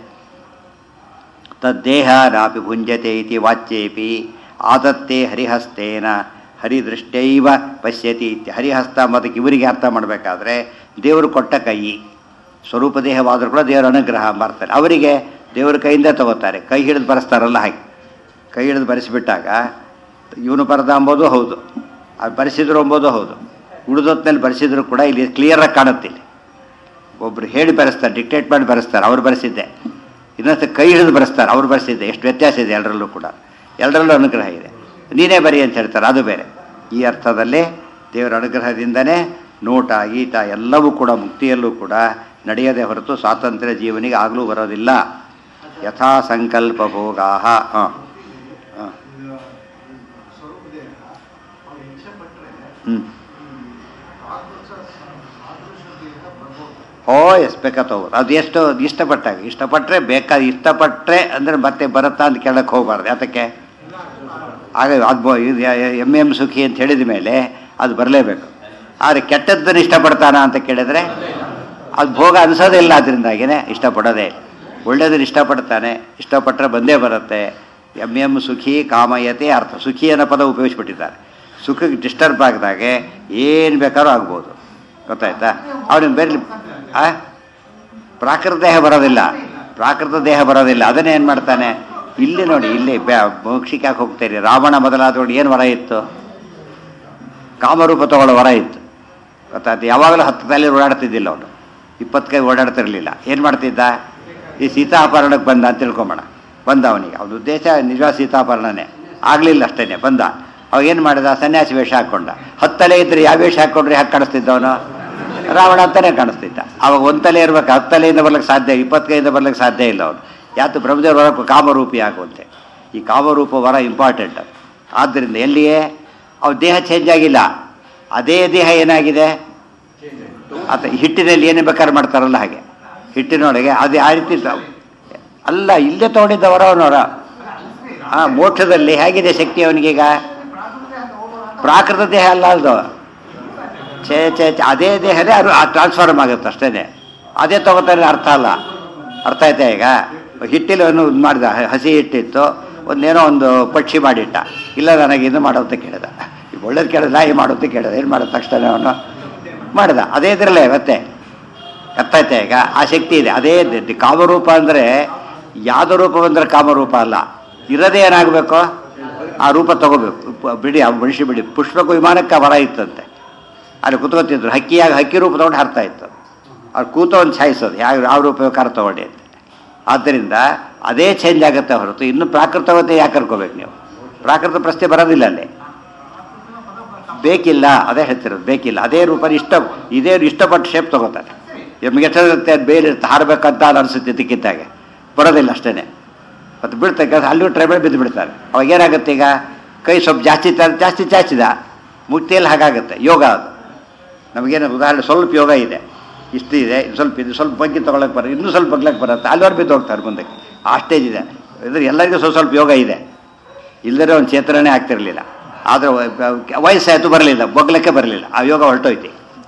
ತದ್ದೇಹ ನಾಪಿ ಭುಂಜತೆ ಇತಿ ವಾಚ್ಯೇಪಿ ಆದತ್ತೆ ಹರಿಹಸ್ತೇನ ಹರಿದೃಷ್ಟೈವ ಪಶ್ಯತಿ ಇತ್ಯ ಹರಿಹಸ್ತ ಮತ್ತು ಇವರಿಗೆ ಅರ್ಥ ಮಾಡಬೇಕಾದ್ರೆ ದೇವರು ಕೊಟ್ಟ ಕೈ ಸ್ವರೂಪ ದೇಹವಾದರೂ ಕೂಡ ದೇವರ ಅನುಗ್ರಹ ಮಾಡ್ತಾರೆ ಅವರಿಗೆ ದೇವರ ಕೈಯಿಂದ ತಗೋತಾರೆ ಕೈ ಹಿಡಿದು ಬರೆಸ್ತಾರಲ್ಲ ಹಾಗೆ ಕೈ ಹಿಡಿದು ಬರೆಸಿಬಿಟ್ಟಾಗ ಇವನು ಬರೆದ ಅಂಬೋದು ಹೌದು ಅದು ಬರೆಸಿದ್ರು ಅಂಬೋದು ಹೌದು ಉಳಿದೊತ್ತಿನಲ್ಲಿ ಬರೆಸಿದ್ರು ಕೂಡ ಇಲ್ಲಿ ಕ್ಲಿಯರಾಗಿ ಕಾಣುತ್ತೆ ಇಲ್ಲಿ ಒಬ್ರು ಹೇಳಿ ಬರೆಸ್ತಾರೆ ಡಿಕ್ಟೇಟ್ ಮಾಡಿ ಬರೆಸ್ತಾರೆ ಅವ್ರು ಬರೆಸಿದ್ದೆ ಇನ್ನೊಂದು ಕೈ ಹಿಡಿದು ಬರೆಸ್ತಾರೆ ಅವ್ರು ಬರೆಸಿದ್ದೆ ಎಷ್ಟು ವ್ಯತ್ಯಾಸ ಇದೆ ಎಲ್ಲರಲ್ಲೂ ಕೂಡ ಎಲ್ಲರಲ್ಲೂ ಅನುಗ್ರಹ ಇದೆ ನೀನೇ ಬರಿ ಅಂತ ಹೇಳ್ತಾರೆ ಅದು ಬೇರೆ ಈ ಅರ್ಥದಲ್ಲಿ ದೇವರ ಅನುಗ್ರಹದಿಂದನೇ ನೋಟ ಗೀಟ ಎಲ್ಲವೂ ಕೂಡ ಮುಕ್ತಿಯಲ್ಲೂ ಕೂಡ ನಡೆಯದೆ ಹೊರತು ಸ್ವಾತಂತ್ರ್ಯ ಜೀವನಿಗೆ ಆಗಲೂ ಬರೋದಿಲ್ಲ ಯಥಾ ಸಂಕಲ್ಪ ಭೋಗಾ ಹಾಂ ಹಾಂ ಸ್ವರೂಪದೇಹ ಅವ್ರು ಇಚ್ಛೆ ಪಟ್ಟರೆ ಹ್ಞೂ ಸಾದೃಶ ಸಾದೃಶತೆಯಿಂದ ಬರ್ಬೋದು ಓ ಎಸ್ ಬೇಕಾ ತಗೋಬೋದು ಅದು ಎಷ್ಟು ಇಷ್ಟಪಟ್ಟಾಗ ಇಷ್ಟಪಟ್ಟರೆ ಬೇಕಾದ ಇಷ್ಟಪಟ್ಟರೆ ಅಂದರೆ ಮತ್ತೆ ಬರುತ್ತಾ ಅಂತ ಕೇಳಕ್ಕೆ ಹೋಗಬಾರ್ದು ಯಾತಕ್ಕೆ ಆಗ ಅದು ಎಮ್ ಎಮ್ ಸುಖಿ ಅಂತ ಹೇಳಿದ ಮೇಲೆ ಅದು ಬರಲೇಬೇಕು ಆದರೆ ಕೆಟ್ಟದ್ದನ್ನು ಇಷ್ಟಪಡ್ತಾನ ಅಂತ ಕೇಳಿದರೆ ಅದು ಭೋಗ ಅನಿಸೋದೇ ಇಲ್ಲ ಅದರಿಂದಾಗಿನೇ ಇಷ್ಟಪಡೋದೇ ಇಲ್ಲ ಒಳ್ಳೆಯದನ್ನು ಇಷ್ಟಪಡ್ತಾನೆ ಇಷ್ಟಪಟ್ಟರೆ ಬಂದೇ ಬರುತ್ತೆ ಎಮ್ ಎಮ್ ಸುಖಿ ಕಾಮಯತೆ ಅರ್ಥ ಸುಖಿ ಅನ್ನೋ ಪದ ಉಪಯೋಗಿಸ್ಬಿಟ್ಟಿದ್ದಾರೆ ಸುಖಕ್ಕೆ ಡಿಸ್ಟರ್ಬ್ ಆಗಿದಾಗೆ ಏನು ಬೇಕಾದ್ರೂ ಆಗ್ಬೋದು ಗೊತ್ತಾಯ್ತಾ ಅವನಿಗೆ ಬೇರೆ ಆ ಪ್ರಾಕೃತ ದೇಹ ಬರೋದಿಲ್ಲ ಪ್ರಾಕೃತ ದೇಹ ಬರೋದಿಲ್ಲ ಅದನ್ನೇ ಏನು ಮಾಡ್ತಾನೆ ಇಲ್ಲಿ ನೋಡಿ ಇಲ್ಲಿ ಬ್ಯಾ- ಮೋಕ್ಷಕ್ಕೆ ಯಾಕೆ ಹೋಗ್ತೀರಿ ರಾವಣ ಮೊದಲಾದವರು ಏನು ವರ ಇತ್ತು ಕಾಮರೂಪ ತಗೊಳ್ಳೋ ವರ ಇತ್ತು ಗೊತ್ತಾಯ್ತು ಯಾವಾಗಲೂ ಹತ್ತು ತಲೆ ಓಡಾಡ್ತಿದ್ದಿಲ್ಲ ಅವನು ಇಪ್ಪತ್ತು ಕೈ ಓಡಾಡ್ತಿರ್ಲಿಲ್ಲ ಏನು ಮಾಡ್ತಿದ್ದ ಈ ಸೀತಾಪಹರಣಕ್ಕೆ ಬಂದ ಅಂತ ತಿಳ್ಕೊಂಬೋಣ ಬಂದ ಅವನಿಗೆ ಅವನ ಉದ್ದೇಶ ನಿಜವಾದ ಸೀತಾಪಹರಣನೇ ಆಗಲಿಲ್ಲ ಅಷ್ಟೇ ಬಂದ ಅವಾಗ ಏನು ಮಾಡಿದ ಸನ್ಯಾಸಿ ವೇಷ ಹಾಕ್ಕೊಂಡ ಹತ್ತಲೆ ಇದ್ರೆ ಯಾವ ವೇಷ ಹಾಕ್ಕೊಂಡ್ರೆ ಯಾಕೆ ಕಾಣಿಸ್ತಿದ್ದ ಅವನು ರಾವಣ ಅಂತಾನೆ ಕಾಣಿಸ್ತಿದ್ದ ಅವಾಗ ಒಂದು ತಲೆ ಇರ್ಬೇಕು ಹತ್ತು ತಲೆಯಿಂದ ಬರ್ಲಿಕ್ಕೆ ಸಾಧ್ಯ ಇಪ್ಪತ್ತು ಕೈಯಿಂದ ಬರ್ಲಿಕ್ಕೆ ಸಾಧ್ಯ ಇಲ್ಲ ಅವನು ಯಾತು ಬ್ರಹ್ಮದೇವ್ರ ವರ ಕಾಮರೂಪಿ ಆಗುವಂತೆ ಈ ಕಾಮರೂಪ ವರ ಇಂಪಾರ್ಟೆಂಟ್ ಆದ್ದರಿಂದ ಎಲ್ಲಿಯೇ ಅವ್ರ ದೇಹ ಚೇಂಜ್ ಆಗಿಲ್ಲ ಅದೇ ದೇಹ ಏನಾಗಿದೆ ಆತ ಹಿಟ್ಟಿನಲ್ಲಿ ಏನೇ ಬೇಕಾದ್ರೆ ಮಾಡ್ತಾರಲ್ಲ ಹಾಗೆ ಹಿಟ್ಟಿನೊಳಗೆ ಅದೇ ಆ ರೀತಿ ತ- ಅಲ್ಲ ಇಲ್ಲೇ ತಗೊಂಡಿದ್ದವರ ಅವನವರ ಆ ಮೋಕ್ಷದಲ್ಲಿ ಹೇಗಿದೆ ಶಕ್ತಿ ಅವನಿಗೀಗ ಪ್ರಾಕೃತ ದೇಹ ಅಲ್ಲ ಅದು ಛೇ ಛೇ ಛೇ, ಅದೇ ದೇಹನೇ ಅದು ಟ್ರಾನ್ಸ್ಫಾರ್ಮ್ ಆಗುತ್ತೆ ಅಷ್ಟೇ ಅದೇ ತಗೋತಾರೆ ಅರ್ಥ ಅಲ್ಲ ಅರ್ಥ ಆಯ್ತಾ ಈಗ ಹಿಟ್ಟಿಲು ಇದು ಮಾಡಿದ ಹ- ಹಸಿ ಹಿಟ್ಟಿತ್ತು ಒಂದೇನೋ ಒಂದು ಪಕ್ಷಿ ಮಾಡಿಟ್ಟ ಇಲ್ಲ ನನಗೆ ಇದು ಮಾಡೋಂತ ಕೇಳಿದ ಈಗ ಒಳ್ಳೇದು ಕೇಳಿದ ನಾಯಿ ಮಾಡೋಂತ ಕೇಳಿದ ಏನು ಮಾಡಿದ ತಕ್ಷಣ ಅವನು ಮಾಡಿದ ಅದೇ ಇದ್ರಲ್ಲೇ ಮತ್ತೆ ಅರ್ಥ ಆಯ್ತಾ ಈಗ ಆ ಶಕ್ತಿ ಇದೆ ಅದೇ ದ- ದ- ಕಾಮರೂಪ ಅಂದರೆ ಯಾವ್ದು ರೂಪ ಬಂದರೆ ಕಾಮರೂಪ ಅಲ್ಲ ಇರೋದೇ ಏನಾಗಬೇಕು ಆ ರೂಪ ತಗೋಬೇಕು ಪ- ಬಿಡಿ ಆ ಮನುಷ್ಯ ಬಿಡಿ ಪುಷ್ಪಕ ವಿಮಾನಕ್ಕೆ ವರ ಇತ್ತಂತೆ ಅಲ್ಲಿ ಕುತ್ಕೋತಿದ್ರು ಹಕ್ಕಿಯಾಗಿ ಹಕ್ಕಿ ರೂಪ ತಗೊಂಡು ಹಾರ್ತಾ ಇತ್ತು ಅವ್ರು ಕೂತವನು ಛಾಯಿಸೋದು ಯಾವ ಯಾವ ರೂಪ ಬೇಕಾದ್ರೆ ತಗೊಂಡು ಅಂತ ಆದ್ದರಿಂದ ಅದೇ ಚೇಂಜ್ ಆಗುತ್ತೆ ಹೊರತು ಇನ್ನು ಪ್ರಾಕೃತವತೆ ಯಾಕೆ ಕರ್ಕೋಬೇಕು ನೀವು ಪ್ರಾಕೃತ ಪ್ರಶ್ನೆ ಬರೋದಿಲ್ಲ ಅಲ್ಲಿ ಬೇಕಿಲ್ಲ ಅದೇ ಹೇಳ್ತಿರೋದು ಬೇಕಿಲ್ಲ ಅದೇ ರೂಪ ಇಷ್ಟ ಇದೇ ಇಷ್ಟಪಟ್ಟು ಶೇಪ್ ತಗೋತಾರೆ ನಮ್ಗೆ ಎಷ್ಟಾಗುತ್ತೆ ಅದು ಬೇರೆ ಇರುತ್ತೆ ಹಾರಬೇಕಂತ ಅದು ಅನಿಸುತ್ತೆ ತಿಕ್ಕಿದ್ದಾಗೆ ಬರೋದಿಲ್ಲ ಅಷ್ಟೇ ಮತ್ತು ಬೀಳ್ತಕ್ಕ ಅಲ್ಲೂ ಟ್ರೈ ಮಾಡಿ ಬಿದ್ದು ಬಿಡ್ತಾರೆ ಅವಾಗ ಏನಾಗುತ್ತೆ ಈಗ ಕೈ ಸ್ವಲ್ಪ ಜಾಸ್ತಿ ತ- ಜಾಸ್ತಿ ಚಾಚಿದ ಮುಕ್ತಿಯಲ್ಲಿ ಹಾಗಾಗುತ್ತೆ ಯೋಗ ಅದು ನಮಗೇನು ಉದಾಹರಣೆ ಸ್ವಲ್ಪ ಯೋಗ ಇದೆ ಇಷ್ಟು ಇದೆ ಇನ್ನು ಸ್ವಲ್ಪ ಇದು ಸ್ವಲ್ಪ ಬಗ್ಗೆ ತೊಗೊಳಕ್ಕೆ ಬರುತ್ತೆ ಇನ್ನೂ ಸ್ವಲ್ಪ ಬಗ್ಲಕ್ಕೆ ಬರುತ್ತೆ ಅಲ್ಲಿವರೆಗೆ ಬಿದ್ದು ಹೋಗ್ತಾರೆ ಮುಂದಕ್ಕೆ ಆ ಸ್ಟೇಜ್ ಇದೆ ಇದ್ರೆ ಎಲ್ಲರಿಗೂ ಸ್ವಲ್ಪ ಸ್ವಲ್ಪ ಯೋಗ ಇದೆ ಇಲ್ಲದ್ರೆ ಒಂದು ಚೇತನನೇ ಆಗ್ತಿರಲಿಲ್ಲ ಆದರೆ ವಯಸ್ಸಾಯಿತು ಬರಲಿಲ್ಲ ಬಗ್ಲಕ್ಕೆ ಬರಲಿಲ್ಲ ಆ ಯೋಗ ಹೊರಟೋಯ್ತು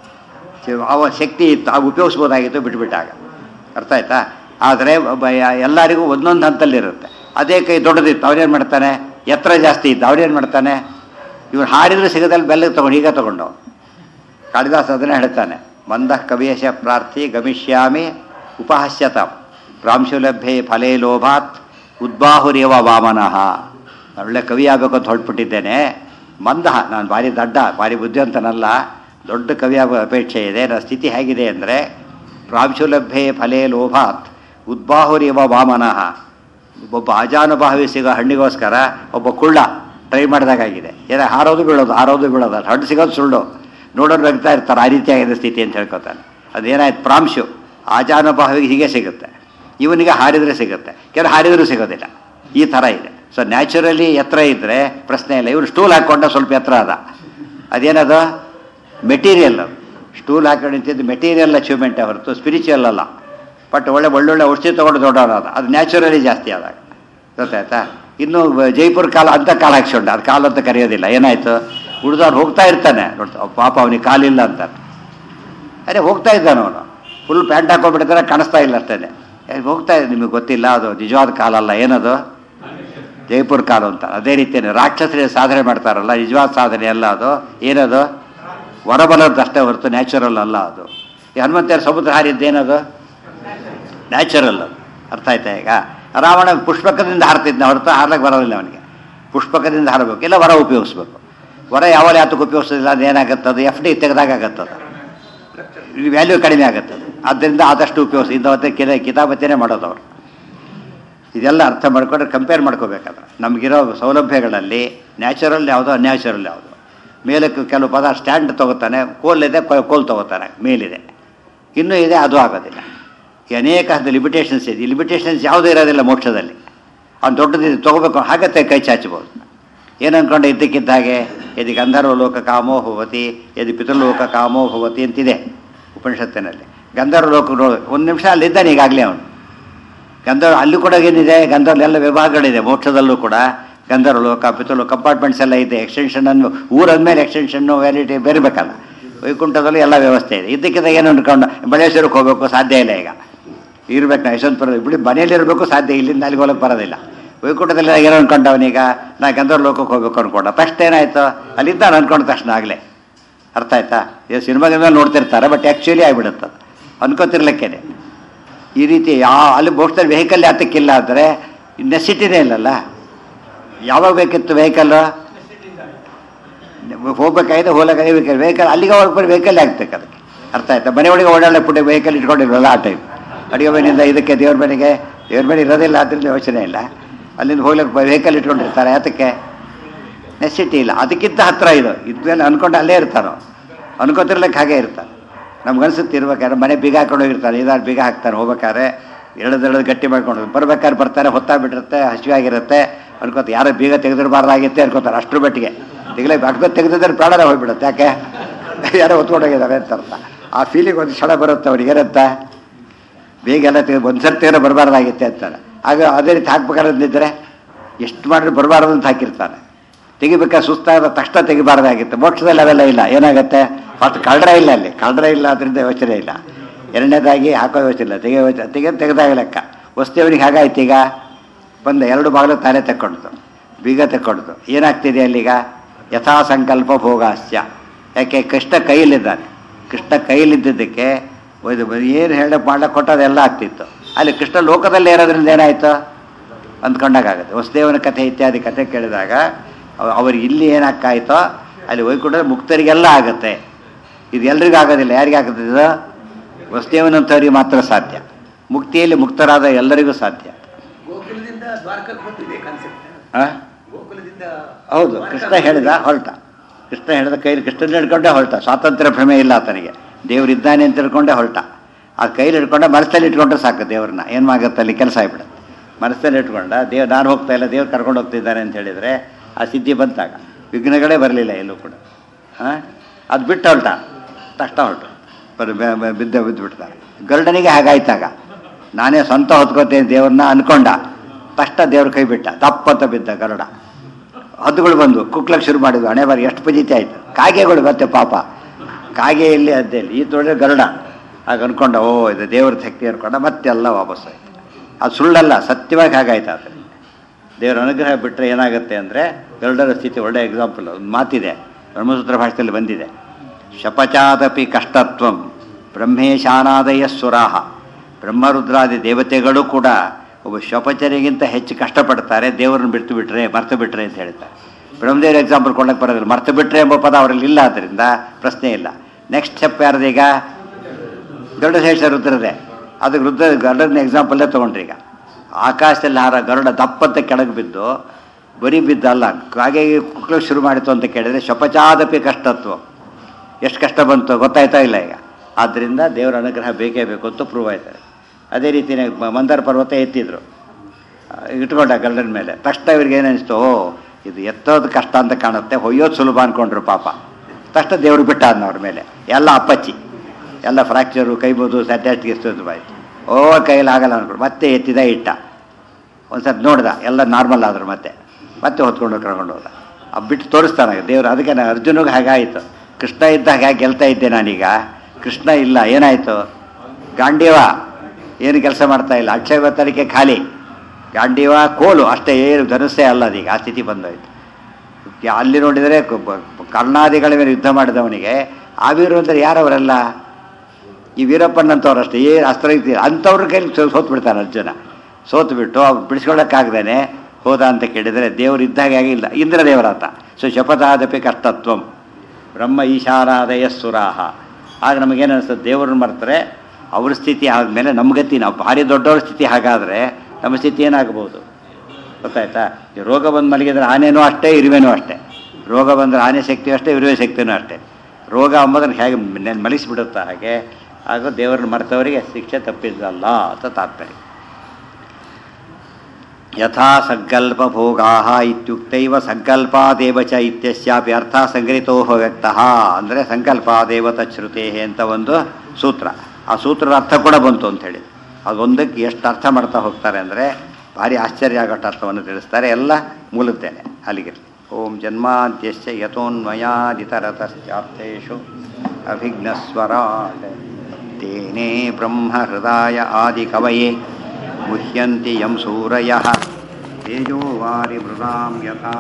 ಚೆ- ಅವ ಶಕ್ತಿ ಇತ್ತು ಆಗ ಉಪಯೋಗಿಸ್ಬೋದಾಗಿತ್ತು ಬಿಟ್ಬಿಟ್ಟಾಗ ಅರ್ಥ ಆಯ್ತಾ ಆದರೆ ಒಬ್ಬ ಯ- ಎಲ್ಲರಿಗೂ ಒಂದೊಂದು ಹಂತಲ್ಲಿರುತ್ತೆ ಅದೇ ಕೈ ದೊಡ್ಡದಿತ್ತು ಅವನೇನು ಮಾಡ್ತಾನೆ ಎತ್ತರ ಜಾಸ್ತಿ ಇತ್ತು ಅವನೇನು ಮಾಡ್ತಾನೆ ಇವ್ರು ಹಾಡಿದ್ರೆ ಸಿಗದಲ್ಲಿ ಬೆಲ್ಲಗೆ ತೊಗೊಂಡು ಈಗ ತೊಗೊಂಡು ಕಾಳಿದಾಸ ಅದನ್ನೇ ಹೇಳ್ತಾನೆ ಮಂದ ಕವಿಯಶ ಪ್ರಾರ್ಥಿ ಗಮಿಷ್ಯಾಮಿ ಉಪಹಾಸ್ಯತ ಪ್ರಾಂಶುಲಭ್ಯೆ ಫಲೇ ಲೋಭಾತ್ ಉದ್ಬಾಹುರೇವ ವಾಮನಃ ನಾನು ಒಳ್ಳೆ ಕವಿ ಆಗಬೇಕು ಅಂತ ಹೊರಟ್ಬಿಟ್ಟಿದ್ದೇನೆ ಮಂದ ನಾನು ಭಾರಿ ದಡ್ಡ ಭಾರಿ ಬುದ್ಧಿವಂತನಲ್ಲ ದೊಡ್ಡ ಕವಿ ಆಗೋ ಅಪೇಕ್ಷೆ ಇದೆ ನನ್ನ ಸ್ಥಿತಿ ಹೇಗಿದೆ ಅಂದರೆ ಪ್ರಾಂಶುಲಭ್ಯೆ ಫಲೇ ಲೋಭಾತ್ ಉದ್ಬಾಹುರೇವ ವಾಮನಃ ಒಬ್ಬ ಅಜಾನುಭಾವಿ ಸಿಗೋ ಹಣ್ಣಿಗೋಸ್ಕರ ಒಬ್ಬ ಕುಳ್ಳ ಟ್ರೈ ಮಾಡಿದಾಗಿದೆ ಏನೋ ಹಾರೋದು ಬೀಳೋದು ಹಾರೋದು ಬೀಳೋದು ಅದು ಹಣ್ಣು ಸಿಗೋದು ಸುಳ್ಳು ನೋಡೋರು ನಗ್ತಾ ಇರ್ತಾರೆ ಆ ರೀತಿಯಾಗಿದೆ ಸ್ಥಿತಿ ಅಂತ ಹೇಳ್ಕೊತಾನೆ ಅದೇನಾಯ್ತು ಪ್ರಾಂಶು ಆಜಾನುಭಾವಿಗೆ ಹೀಗೆ ಸಿಗುತ್ತೆ ಇವನಿಗೆ ಹಾರಿದರೆ ಸಿಗುತ್ತೆ ಕೆಲವು ಹಾರಿದರೂ ಸಿಗೋದಿಲ್ಲ ಈ ಥರ ಇದೆ ಸೊ ನ್ಯಾಚುರಲಿ ಎತ್ತರ ಇದ್ದರೆ ಪ್ರಶ್ನೆ ಇಲ್ಲ ಇವನು ಸ್ಟೂಲ್ ಹಾಕ್ಕೊಂಡ ಸ್ವಲ್ಪ ಎತ್ತರ ಅದ ಅದೇನದು ಮೆಟೀರಿಯಲ್ ಅದು ಸ್ಟೂಲ್ ಹಾಕೊಂಡು ನಿಂತಿದ್ದು ಮೆಟೀರಿಯಲ್ ಅಚೀವ್ಮೆಂಟೇ ಹೊರತು ಸ್ಪಿರಿಚುವಲ್ ಅಲ್ಲ ಬಟ್ ಒಳ್ಳೆ ಒಳ್ಳೊಳ್ಳೆ ಔಷಧಿ ತೊಗೊಂಡು ದೊಡ್ಡವರಾದ ಅದು ನ್ಯಾಚುರಲಿ ಜಾಸ್ತಿ ಆದಾಗ ಗೊತ್ತಾಯ್ತಾ ಇನ್ನು ಜೈಪುರ ಕಾಲ ಅಂತ ಕಾಲ ಹಾಕ್ಸ್ಕೊಂಡ ಅದು ಕಾಲು ಅಂತ ಕರೆಯೋದಿಲ್ಲ ಏನಾಯ್ತು ಹುಡ್ದವ್ನು ಹೋಗ್ತಾ ಇರ್ತಾನೆ ನೋಡ್ತಾ ಪಾಪ ಅವನಿಗೆ ಕಾಲಿಲ್ಲ ಅಂತ ಅರೆ ಹೋಗ್ತಾ ಇದ್ದಾನೆ ಅವನು ಫುಲ್ ಪ್ಯಾಂಟ್ ಹಾಕೊಂಡ್ಬಿಟ್ಟಿದ್ರೆ ಕಾಣಿಸ್ತಾ ಇಲ್ಲ ಅಷ್ಟೇ ಹೋಗ್ತಾ ಇದೆ ನಿಮಗೆ ಗೊತ್ತಿಲ್ಲ ಅದು ನಿಜವಾದ ಕಾಲಲ್ಲ ಏನದು ಜೈಪುರ್ ಕಾಲು ಅಂತ ಅದೇ ರೀತಿಯೇ ರಾಕ್ಷಸರಿಗೆ ಸಾಧನೆ ಮಾಡ್ತಾರಲ್ಲ ನಿಜವಾದ ಸಾಧನೆ ಅಲ್ಲ ಅದು ಏನದು ಹೊರಬಲದ್ದು ಅಷ್ಟೇ ಹೊರತು ನ್ಯಾಚುರಲ್ ಅಲ್ಲ ಅದು ಈ ಹನುಮಂತರ ಸಮುದ್ರ ಹಾರಿದ್ದೇನದು ನ್ಯಾಚುರಲ್ ಅದು ಅರ್ಥ ಆಯ್ತಾ ಈಗ ರಾವಣ ಪುಷ್ಪಕದಿಂದ ಹಾರ್ತಿದ್ದ ಹೊರತು ಹಾರ್ಲಕ್ಕೆ ಬರೋದಿಲ್ಲ ಅವನಿಗೆ ಪುಷ್ಪಕದಿಂದ ಹಾರಬೇಕು ಇಲ್ಲ ವರ ಉಪಯೋಗಿಸ್ಬೇಕು ವರ ಯಾವ ಯಾತಕ್ಕೆ ಉಪಯೋಗಿಸೋದಿಲ್ಲ ಅದು ಏನಾಗುತ್ತೆ ಅದು ಎಫ್ ಡಿ ತೆಗೆದಾಗ ಆಗತ್ತದು ವ್ಯಾಲ್ಯೂ ಕಡಿಮೆ ಆಗುತ್ತೆ ಅದು ಆದ್ದರಿಂದ ಆದಷ್ಟು ಉಪಯೋಗಿಸಿ ಇಂಥವತ್ತೆ ಕಿದ ಕಿತಾಬತ್ತಿನೇ ಮಾಡೋದು ಅವರು ಇದೆಲ್ಲ ಅರ್ಥ ಮಾಡ್ಕೊಂಡ್ರೆ ಕಂಪೇರ್ ಮಾಡ್ಕೋಬೇಕಾದ್ರೆ ನಮಗಿರೋ ಸೌಲಭ್ಯಗಳಲ್ಲಿ ನ್ಯಾಚುರಲ್ ಯಾವುದು ಅನ್ಯಾಚುರಲ್ ಯಾವುದು ಮೇಲಕ್ಕೆ ಕೆಲವು ಪದ ಸ್ಟ್ಯಾಂಡ್ ತೊಗೋತಾನೆ ಕೋಲಿದೆ ಕೋ- ಕೋಲ್ ತೊಗೋತಾನೆ ಮೇಲಿದೆ ಇನ್ನೂ ಇದೆ ಅದು ಆಗೋದಿಲ್ಲ ಈ ಅನೇಕ ಲಿಮಿಟೇಷನ್ಸ್ ಇದೆ ಈ ಲಿಮಿಟೇಷನ್ಸ್ ಯಾವುದೂ ಇರೋದಿಲ್ಲ ಮೋಕ್ಷದಲ್ಲಿ ಅವ್ನು ದೊಡ್ಡದಿದೆ ತೊಗೋಬೇಕು ಹಾಗತ್ತೆ ಕೈ ಚಾಚಬಹುದು ಏನು ಅಂದ್ಕೊಂಡೆ ಇದ್ದಕ್ಕಿದ್ದ ಹಾಗೆ ಯದಿ ಗಂಧರ್ವ ಲೋಕ ಕಾಮೋ ಭವತಿ ಯದಿ ಪಿತೃಲೋಕ ಕಾಮೋ ಭವತಿ ಅಂತಿದೆ ಉಪನಿಷತ್ತಿನಲ್ಲಿ ಗಂಧರ್ವ ಲೋಕ ನೋಡು ಒಂದು ನಿಮಿಷ ಅಲ್ಲಿದ್ದಾನೆ ಈಗಾಗಲೇ ಅವನು ಗಂಧರ್ವ ಅಲ್ಲಿ ಕೂಡ ಏನಿದೆ ಗಂಧರ್ವ ಎಲ್ಲ ವಿಭಾಗಗಳಿದೆ ಮೋಕ್ಷದಲ್ಲೂ ಕೂಡ ಗಂಧರ್ವ ಲೋಕ ಪಿತೃಲೋಕ ಕಂಪಾರ್ಟ್ಮೆಂಟ್ಸ್ ಎಲ್ಲ ಇದೆ ಎಕ್ಸ್ಟೆನ್ಷನ್ ಅನ್ನು ಊರಂದ್ಮೇಲೆ ಎಕ್ಸ್ಟೆನ್ಷನ್ನು ವ್ಯಾಲಿಟಿ ಬೇರೆ ಬೇಕಲ್ಲ ವೈಕುಂಠದಲ್ಲೂ ಎಲ್ಲ ವ್ಯವಸ್ಥೆ ಇದೆ ಇದ್ದಕ್ಕಿದ್ದ ಏನು ಅನ್ಕೊಂಡು ಬಳ್ಳೇಶ್ವರಕ್ಕೆ ಹೋಗಬೇಕು ಸಾಧ್ಯ ಇಲ್ಲ ಈಗ ಇರ್ಬೇಕು ನಾವು ಯಶವಂತಪುರ ಬಿಡಿ ಮನೇಲಿ ಇರಬೇಕು ಸಾಧ್ಯ ಇಲ್ಲಿಂದ ಅಲ್ಲಿಗೆ ಹೋಗಕ್ಕೆ ಬರೋದಿಲ್ಲ ವೈಕುಂಠದಲ್ಲಿ ಏನೋ ಅನ್ಕೊಂಡವನೀಗ ನಾ ಗಂಧರ್ವ ಲೋಕಕ್ಕೆ ಹೋಗ್ಬೇಕು ಅನ್ಕೊಂಡ ತಕ್ಷಣ ಏನಾಯ್ತು ಅಲ್ಲಿದ್ದ ನಾನು ಅನ್ಕೊಂಡ ತಕ್ಷಣ ಆಗಲೇ ಅರ್ಥ ಆಯ್ತಾ ಇದು ಸಿನಿಮಾಗಳ ನೋಡ್ತಿರ್ತಾರೆ ಬಟ್ ಆ್ಯಕ್ಚುಲಿ ಆಗಿಬಿಡುತ್ತೆ ಅದು ಅನ್ಕೋತಿರ್ಲಿಕ್ಕೇನೆ ಈ ರೀತಿ ಯಾವ ಅಲ್ಲಿ ಬೋಟ್ದಲ್ಲಿ ವೆಹಿಕಲ್ ಯಾತಕ್ಕಿಲ್ಲ ಅಂದರೆ ನೆಸಿಟಿನೇ ಇಲ್ಲಲ್ಲ ಯಾವಾಗ ಬೇಕಿತ್ತು ವೆಹಿಕಲ್ಲು ಹೋಗ್ಬೇಕಾಗಿದೆ ಹೋಗಕ್ಕೆ ವೆಹಿಕಲ್ ವೆಹಿಕಲ್ ಅಲ್ಲಿಗೆ ಹೋಗ್ಬೇಕು ವೆಹಿಕಲ್ ಆಗ್ಬೇಕು ಅದಕ್ಕೆ ಅರ್ಥ ಆಯ್ತಾ ಮನೆ ಒಳಗೆ ಓಡಾಡೋ ಪುಟ್ಟ ವೆಹಿಕಲ್ ಇಟ್ಕೊಂಡಿಲ್ವಲ್ಲ ಆ ಟೈಮ್ ಅಡುಗೆ ಮನೆಯಿಂದ ಇದಕ್ಕೆ ದೇವ್ರ ಮನೆಗೆ ದೇವ್ರ ಮನೆ ಇರೋದಿಲ್ಲ ಅದರಿಂದ ಯೋಚನೆ ಇಲ್ಲ ಅಲ್ಲಿಂದ ಹೋಗ್ಲಿಕ್ಕೆ ವೆಹಿಕಲ್ ಇಟ್ಕೊಂಡಿರ್ತಾರೆ ಅದಕ್ಕೆ ನೆಸಿಟಿ ಇಲ್ಲ ಅದಕ್ಕಿಂತ ಹತ್ರ ಇದು ಇದ್ಮೇಲೆ ಅನ್ಕೊಂಡು ಅಲ್ಲೇ ಇರ್ತಾರೋ ಅನ್ಕೋತಿರ್ಲಿಕ್ಕೆ ಹಾಗೆ ಇರ್ತಾರೆ ನಮ್ಗನ್ಸುತ್ತೆ ಇರ್ಬೇಕಾದ್ರೆ ಮನೆ ಬೀಗ ಹಾಕೊಂಡು ಹೋಗಿರ್ತಾರೆ ಇದಾರು ಬೀಗ ಹಾಕ್ತಾರೆ ಹೋಗ್ಬೇಕಾದ್ರೆ ಎಳೆದೆಳೆದು ಗಟ್ಟಿ ಮಾಡ್ಕೊಂಡು ಬರ್ಬೇಕಾದ್ರೆ ಬರ್ತಾರೆ ಹೊತ್ತಾಗ್ಬಿಟ್ಟಿರುತ್ತೆ ಹಸಿವಾಗಿರುತ್ತೆ ಅನ್ಕೋತ ಯಾರೋ ಬೀಗ ತೆಗೆದಿರಬಾರ್ದಾಗಿತ್ತೆ ಅನ್ಕೋತಾರೆ ಅಷ್ಟ್ರ ಮಟ್ಟಿಗೆ ಈಗಲೇ ಅಡ್ಕೋ ತೆಗೆದಿದ್ರೆ ಪ್ರಾಣನೇ ಹೋಗ್ಬಿಡುತ್ತೆ ಯಾಕೆ ಯಾರೋ ಹೊತ್ಕೊಂಡೋಗಿದ್ದಾರೆ ಅಂತ ಅರ್ಥ ಆ ಫೀಲಿಂಗ್ ಒಂದು ಕ್ಷಣ ಬರುತ್ತೆ ಅವ್ರಿಗೆ ಏನಂತ ಬೇಗ ಎಲ್ಲ ತೆಗೆದು ಒಂದು ಸರ್ತಿ ಏನೋ ಬರಬಾರ್ದಾಗಿತ್ತೆ ಅಂತಾರೆ ಆಗ ಅದೇ ರೀತಿ ಹಾಕ್ಬೇಕಾದ್ರೆ ಎಷ್ಟು ಮಾಡಿದ್ರೆ ಬರಬಾರ್ದು ಅಂತ ಹಾಕಿರ್ತಾನೆ ತೆಗಿಬೇಕಾದ್ರೆ ಸುಸ್ತಾದ ತಕ್ಷಣ ತೆಗಿಬಾರ್ದಾಗಿತ್ತು ಮೋಕ್ಷದಲ್ಲಿ ಅವೆಲ್ಲ ಇಲ್ಲ ಏನಾಗುತ್ತೆ ಫಸ್ಟ್ ಕಳ್ಳರ ಇಲ್ಲ ಅಲ್ಲಿ ಕಳ್ಳರ ಇಲ್ಲ ಅದರಿಂದ ಯೋಚನೆ ಇಲ್ಲ ಎರಡನೇದಾಗಿ ಹಾಕೋ ಯೋಚನೆ ಇಲ್ಲ ತೆಗೆಯೋ ಯೋಚನೆ ತೆಗೆ ತೆಗೆದಾಗ ಲೆಕ್ಕ ವಸ್ತುವಿನಿಗೆ ಹಾಗಾಯ್ತು ಈಗ ಬಂದ ಎರಡು ಬಾಗಿಲು ತಾನೇ ತಕ್ಕೊಂಡಿತು ಬೀಗ ತಕ್ಕೊಂಡಿತು ಏನಾಗ್ತಿದೆ ಅಲ್ಲೀಗ ಯಥಾ ಸಂಕಲ್ಪ ಭೋಗಾಸ್ಯ ಯಾಕೆ ಕೃಷ್ಣ ಕೈಯಲ್ಲಿದ್ದಾನೆ ಕೃಷ್ಣ ಕೈಯಲ್ಲಿದ್ದದ್ದಕ್ಕೆ ಏನು ಹೇಳಕ್ಕೆ ಮಾಡ್ಲಿಕ್ಕೆ ಕೊಟ್ಟದೆಲ್ಲ ಆಗ್ತಿತ್ತು ಅಲ್ಲಿ ಕೃಷ್ಣ ಲೋಕದಲ್ಲಿ ಇರೋದ್ರಿಂದ ಏನಾಯಿತು ಅಂದ್ಕೊಂಡಾಗುತ್ತೆ ವಸುದೇವನ ಕಥೆ ಇತ್ಯಾದಿ ಕಥೆ ಕೇಳಿದಾಗ ಅವ- ಅವ್ರಿಗೆ ಇಲ್ಲಿ ಏನಾಗ್ತಾಯಿತೋ ಅಲ್ಲಿ ವೈಕುಂಠದ ಮುಕ್ತರಿಗೆಲ್ಲ ಆಗುತ್ತೆ ಇದು ಎಲ್ರಿಗೂ ಆಗೋದಿಲ್ಲ ಯಾರಿಗೆ ಆಗುತ್ತೆ ಇದು ವಸುದೇವನಂಥವ್ರಿಗೆ ಮಾತ್ರ ಸಾಧ್ಯ ಮುಕ್ತಿಯಲ್ಲಿ ಮುಕ್ತರಾದ ಎಲ್ಲರಿಗೂ ಸಾಧ್ಯ ಗೋಕುಲದಿಂದ ದ್ವಾರಕಕ್ಕೆ ಬಂದಿದೆ ಕಾನ್ಸೆಪ್ಟ್ ಆ? ಗೋಕುಲದಿಂದ ಹೌದು ದ್ವಾರಕ ಕೃಷ್ಣ ಹೇಳಿದ ಹೊರಟ ಕೃಷ್ಣ ಹೇಳಿದ ಕೈಲಿ ಕೃಷ್ಣನ ಹಿಡ್ಕೊಂಡೇ ಹೊರಟ ಸ್ವಾತಂತ್ರ್ಯ ಭ್ರಮೆ ಇಲ್ಲ ಆತನಿಗೆ ದೇವರಿದ್ದಾನೆ ಅಂತ ತಿಳ್ಕೊಂಡೇ ಹೊರಟ ಆ ಕೈಲಿ ಹಿಡ್ಕೊಂಡೆ ಮನಸ್ಸಲ್ಲಿ ಇಟ್ಕೊಂಡ್ರೆ ಸಾಕು ದೇವ್ರನ್ನ ಏನು ಆಗುತ್ತೆ ಅಲ್ಲಿ ಕೆಲಸ ಆಗ್ಬಿಡುತ್ತೆ ಮನಸ್ಸಲ್ಲಿ ಇಟ್ಕೊಂಡ ದೇವ್ ನಾನು ಹೋಗ್ತಾ ಇಲ್ಲ ದೇವ್ರು ಕರ್ಕೊಂಡು ಹೋಗ್ತಿದ್ದಾನೆ ಅಂತ ಹೇಳಿದರೆ ಆ ಸಿದ್ಧಿ ಬಂತಾಗ ವಿಘ್ನಗಳೇ ಬರಲಿಲ್ಲ ಎಲ್ಲೂ ಕೂಡ ಹಾಂ ಅದು ಬಿಟ್ಟು ಹೊರಟ ತಕ್ಷಣ ಹೊರಟು ಬರ್ ಬ- ಬ- ಬಿದ್ದ ಬಿದ್ದುಬಿಡ್ತಾರೆ ಗರುಡನಿಗೆ ಹಾಗಾಯ್ತಾಗ ನಾನೇ ಸ್ವಂತ ಹೊತ್ಕೋತೇನೆ ದೇವ್ರನ್ನ ಅನ್ಕೊಂಡ ತಕ್ಷಣ ದೇವ್ರ ಕೈ ಬಿಟ್ಟ ದಪ್ಪಂತ ಬಿದ್ದ ಗರುಡ ಹದ್ದುಗಳು ಬಂದು ಕುಕ್ಲಕ್ಕೆ ಶುರು ಮಾಡಿದ್ವು ಹಣೆ ಬಾರಿ ಎಷ್ಟು ಪಜಿತಿ ಆಯ್ತು ಕಾಗೆಗಳು ಮತ್ತೆ ಪಾಪ ಕಾಗೆ ಇಲ್ಲಿ ಅದ್ದೆಲ್ಲಿ ಈ ತೊಡೆ ಗರುಡ ಆಗ ಅನ್ಕೊಂಡ ಓ ಇದು ದೇವ್ರ ಶಕ್ತಿ ಅನ್ಕೊಂಡ ಮತ್ತೆಲ್ಲ ವಾಪಸ್ ಆಯ್ತು ಅದು ಸುಳ್ಳಲ್ಲ ಸತ್ಯವಾಗಿ ಹಾಗಾಯ್ತು ಆದರೆ ದೇವರ ಅನುಗ್ರಹ ಬಿಟ್ಟರೆ ಏನಾಗುತ್ತೆ ಅಂದರೆ ಗರುಡರ ಸ್ಥಿತಿ ಒಳ್ಳೆಯ ಎಕ್ಸಾಂಪಲ್ ಒಂದು ಮಾತಿದೆ ಬ್ರಹ್ಮಸೂತ್ರ ಭಾಷೆಯಲ್ಲಿ ಬಂದಿದೆ ಶಪಚಾದಪಿ ಕಷ್ಟತ್ವಂ ಬ್ರಹ್ಮೇಶಾನಾದಯ ಸುರಾಹ ಬ್ರಹ್ಮರುದ್ರಾದಿ ದೇವತೆಗಳು ಕೂಡ ಒಬ್ಬ ಶಪಚರಿಗಿಂತ ಹೆಚ್ಚು ಕಷ್ಟಪಡ್ತಾರೆ ದೇವರನ್ನು ಬಿಟ್ಟು ಬಿಟ್ರೆ ಮರ್ತು ಬಿಟ್ರೆ ಅಂತ ಹೇಳ್ತಾರೆ ಬ್ರಹ್ಮದೇವ್ರ ಎಕ್ಸಾಂಪಲ್ ಕೊಡಕ್ಕೆ ಬರೋದಿಲ್ಲ ಮರ್ತು ಬಿಟ್ರೆ ಎಂಬ ಪದ ಅವರಲ್ಲಿ ಇಲ್ಲ ಆದ್ದರಿಂದ ಪ್ರಶ್ನೆ ಇಲ್ಲ ನೆಕ್ಸ್ಟ್ ಸ್ಟೆಪ್ ಯಾರ್ದೀಗ ಗರುಡ ಶೇಷ ರುದ್ರದೆ ಅದಕ್ಕೆ ರುದ್ರ ಗರುಡನ ಎಕ್ಸಾಂಪಲ್ಲೇ ತೊಗೊಂಡ್ರಿ ಈಗ ಆಕಾಶದಲ್ಲಿ ಹಾರ ಗರುಡ ದಪ್ಪಂತ ಕೆಳಗೆ ಬಿದ್ದು ಬರೀ ಬಿದ್ದಲ್ಲ ಹಾಗೆ ಕುಕ್ಳು ಶುರು ಮಾಡಿತು ಅಂತ ಕೇಳಿದರೆ ಶಪಚಾದಪಿ ಕಷ್ಟತ್ವ ಎಷ್ಟು ಕಷ್ಟ ಬಂತು ಗೊತ್ತಾಯ್ತಾ ಇಲ್ಲ ಈಗ ಆದ್ದರಿಂದ ದೇವರ ಅನುಗ್ರಹ ಬೇಕೇ ಬೇಕು ಅಂತ ಪ್ರೂವ್ ಆಯ್ತಾರೆ ಅದೇ ರೀತಿಯೇ ಮ- ಮಂದಾರ ಪರ್ವತ ಎತ್ತಿದ್ರು ಆ, ಇಟ್ಕೊಂಡ ಗರುಡನ ಮೇಲೆ ತಕ್ಷಣ ಇವ್ರಿಗೆ ಏನಿಸ್ತು ಓ ಇದು ಎತ್ತೋದು ಕಷ್ಟ ಅಂತ ಕಾಣುತ್ತೆ ಹೊಯ್ಯೋದು ಸುಲಭ ಅನ್ಕೊಂಡ್ರು ಪಾಪ ತಕ್ಷಣ ದೇವ್ರು ಬಿಟ್ಟ ಅದನ್ನ ಅವ್ರ ಮೇಲೆ ಎಲ್ಲ ಅಪ್ಪಚ್ಚಿ ಎಲ್ಲ ಫ್ರ್ಯಾಕ್ಚರು ಕೈಬೋದು ಸ್ಯಾಟ್ಯಾಸ್ಟಿಕ್ ಎಷ್ಟು ಆಯ್ತು ಓ ಕೈಯಲ್ಲಿ ಆಗಲ್ಲ ಅನ್ಕೊಂಡು ಮತ್ತೆ ಎತ್ತಿದ ಇಟ್ಟ ಒಂದ್ಸತಿ ನೋಡ್ದ ಎಲ್ಲ ನಾರ್ಮಲ್ ಆದ್ರು ಮತ್ತೆ ಮತ್ತೆ ಹೊತ್ಕೊಂಡು ಕರ್ಕೊಂಡು ಹೋದ ಆ ಬಿಟ್ಟು ತೋರಿಸ್ತಾನೆ ದೇವ್ರು ಅದಕ್ಕೆ ನಾನು ಅರ್ಜುನಿಗೆ ಹಾಗಾಯಿತು ಕೃಷ್ಣ ಇದ್ದಾಗ ಹೇಗೆ ಗೆಲ್ತಾ ಇದ್ದೆ ನಾನೀಗ ಕೃಷ್ಣ ಇಲ್ಲ ಏನಾಯಿತು ಗಾಂಡೀವ ಏನು ಕೆಲಸ ಮಾಡ್ತಾ ಇಲ್ಲ ಅಕ್ಷಯ ಬತ್ತರಿಕೆ ಖಾಲಿ ಗಾಂಡೀವ ಕೋಲು ಅಷ್ಟೇ ಏನು ಧನುಸ್ಸೇ ಅಲ್ಲ ಅದೀಗ ಆ ಸ್ಥಿತಿ ಬಂದೋಯ್ತು ಯಾ- ಅಲ್ಲಿ ನೋಡಿದರೆ ಕ- ಬ- ಕರ್ಣಾದಿಗಳ ಮೇಲೆ ಯುದ್ಧ ಮಾಡಿದವನಿಗೆ ಆ ವೀರು ಅಂದರೆ ಯಾರವರೆಲ್ಲ ಈ ವೀರಪ್ಪನಂತವ್ರು ಅಷ್ಟೇ ಏನು ಅಸ್ತ್ರ ಇದ್ದೀರ ಅಂಥವ್ರ ಕೈಲಿ ಸೋ- ಸೋತು ಬಿಡ್ತಾನೆ ಅರ್ಜುನ ಸೋತು ಬಿಟ್ಟು ಅವ್ರು ಬಿಡಿಸ್ಕೊಳ್ಳೋಕ್ಕಾಗ್ದೇನೆ ಹೋದ ಅಂತ ಕೇಳಿದರೆ ದೇವರು ಇದ್ದಾಗ ಆಗಿಲ್ಲ ಇಂದ್ರ ದೇವರಾತ ಸೊ ಶಪಥಾದಪಿ ಕರ್ತತ್ವಂ ಬ್ರಹ್ಮ ಈಶಾನಾದಯ ಸುರಾಹ ಆಗ ನಮಗೇನು ಅನಿಸ್ತದೆ ದೇವ್ರನ್ನ ಮರ್ತಾರೆ ಅವ್ರ ಸ್ಥಿತಿ ಆದಮೇಲೆ ನಮ್ಮ ಗತಿ ನಾವು ಭಾರಿ ದೊಡ್ಡವ್ರ ಸ್ಥಿತಿ ಹಾಗಾದರೆ ನಮ್ಮ ಸ್ಥಿತಿ ಏನಾಗಬಹುದು ಗೊತ್ತಾಯ್ತಾ ಈ ರೋಗ ಬಂದು ಮಲಗಿದ್ರೆ ಆನೆನೂ ಅಷ್ಟೇ ಇರುವೆನೂ ಅಷ್ಟೇ ರೋಗ ಬಂದರೆ ಆನೆ ಶಕ್ತಿಯೂ ಅಷ್ಟೇ ಇರುವೆ ಶಕ್ತಿನೂ ಅಷ್ಟೇ ರೋಗ ಅಂಬೋದನ್ನು ಹೇಗೆ ನೆ- ಮಲಿಸಿಬಿಡುತ್ತಾ ಹಾಗೆ ಹಾಗೂ ದೇವರನ್ನ ಮರೆತವರಿಗೆ ಶಿಕ್ಷೆ ತಪ್ಪಿದ್ದಲ್ಲ ಅಂತ ತಾತ್ಪರ್ಯ ಯಥಾ ಸಂಕಲ್ಪ ಭೋಗಾ ಇತ್ಯುಕ್ತೈವ ಸಂಕಲ್ಪಾದೇವ ಚ ಇತ್ಯಸ್ಯಾಪಿ ಅರ್ಥ ಸಂಗ್ರಹಿತೋ ವ್ಯಕ್ತಃ ಅಂದರೆ ಸಂಕಲ್ಪಾದೇವ ತಚ್ಛ್ರುತೆ ಅಂತ ಒಂದು ಸೂತ್ರ ಆ ಸೂತ್ರದ ಅರ್ಥ ಕೂಡ ಬಂತು ಅಂತ ಹೇಳಿ ಅದೊಂದಕ್ಕೆ ಎಷ್ಟು ಅರ್ಥ ಮಾಡ್ತಾ ಹೋಗ್ತಾರೆ ಅಂದರೆ ಭಾರಿ ಆಶ್ಚರ್ಯ ಆಗೋಷ್ಟು ಅರ್ಥವನ್ನು ತಿಳಿಸ್ತಾರೆ ಎಲ್ಲ ಮೂಲದ್ದೇನೆ ಅಲ್ಲಿಗಿರಲಿ ಓಂ ಜನ್ಮಾದ್ಯಶ್ಚ ಯಥೋನ್ಮಯಾದಿತರತಶ್ಚಾರ್ಥೇಶು अभिघ्नस्वराट् तेने ब्रह्महृदाय आदिकवये मुह्यन्ति यं सूरयः तेजो वारिमृदां यथा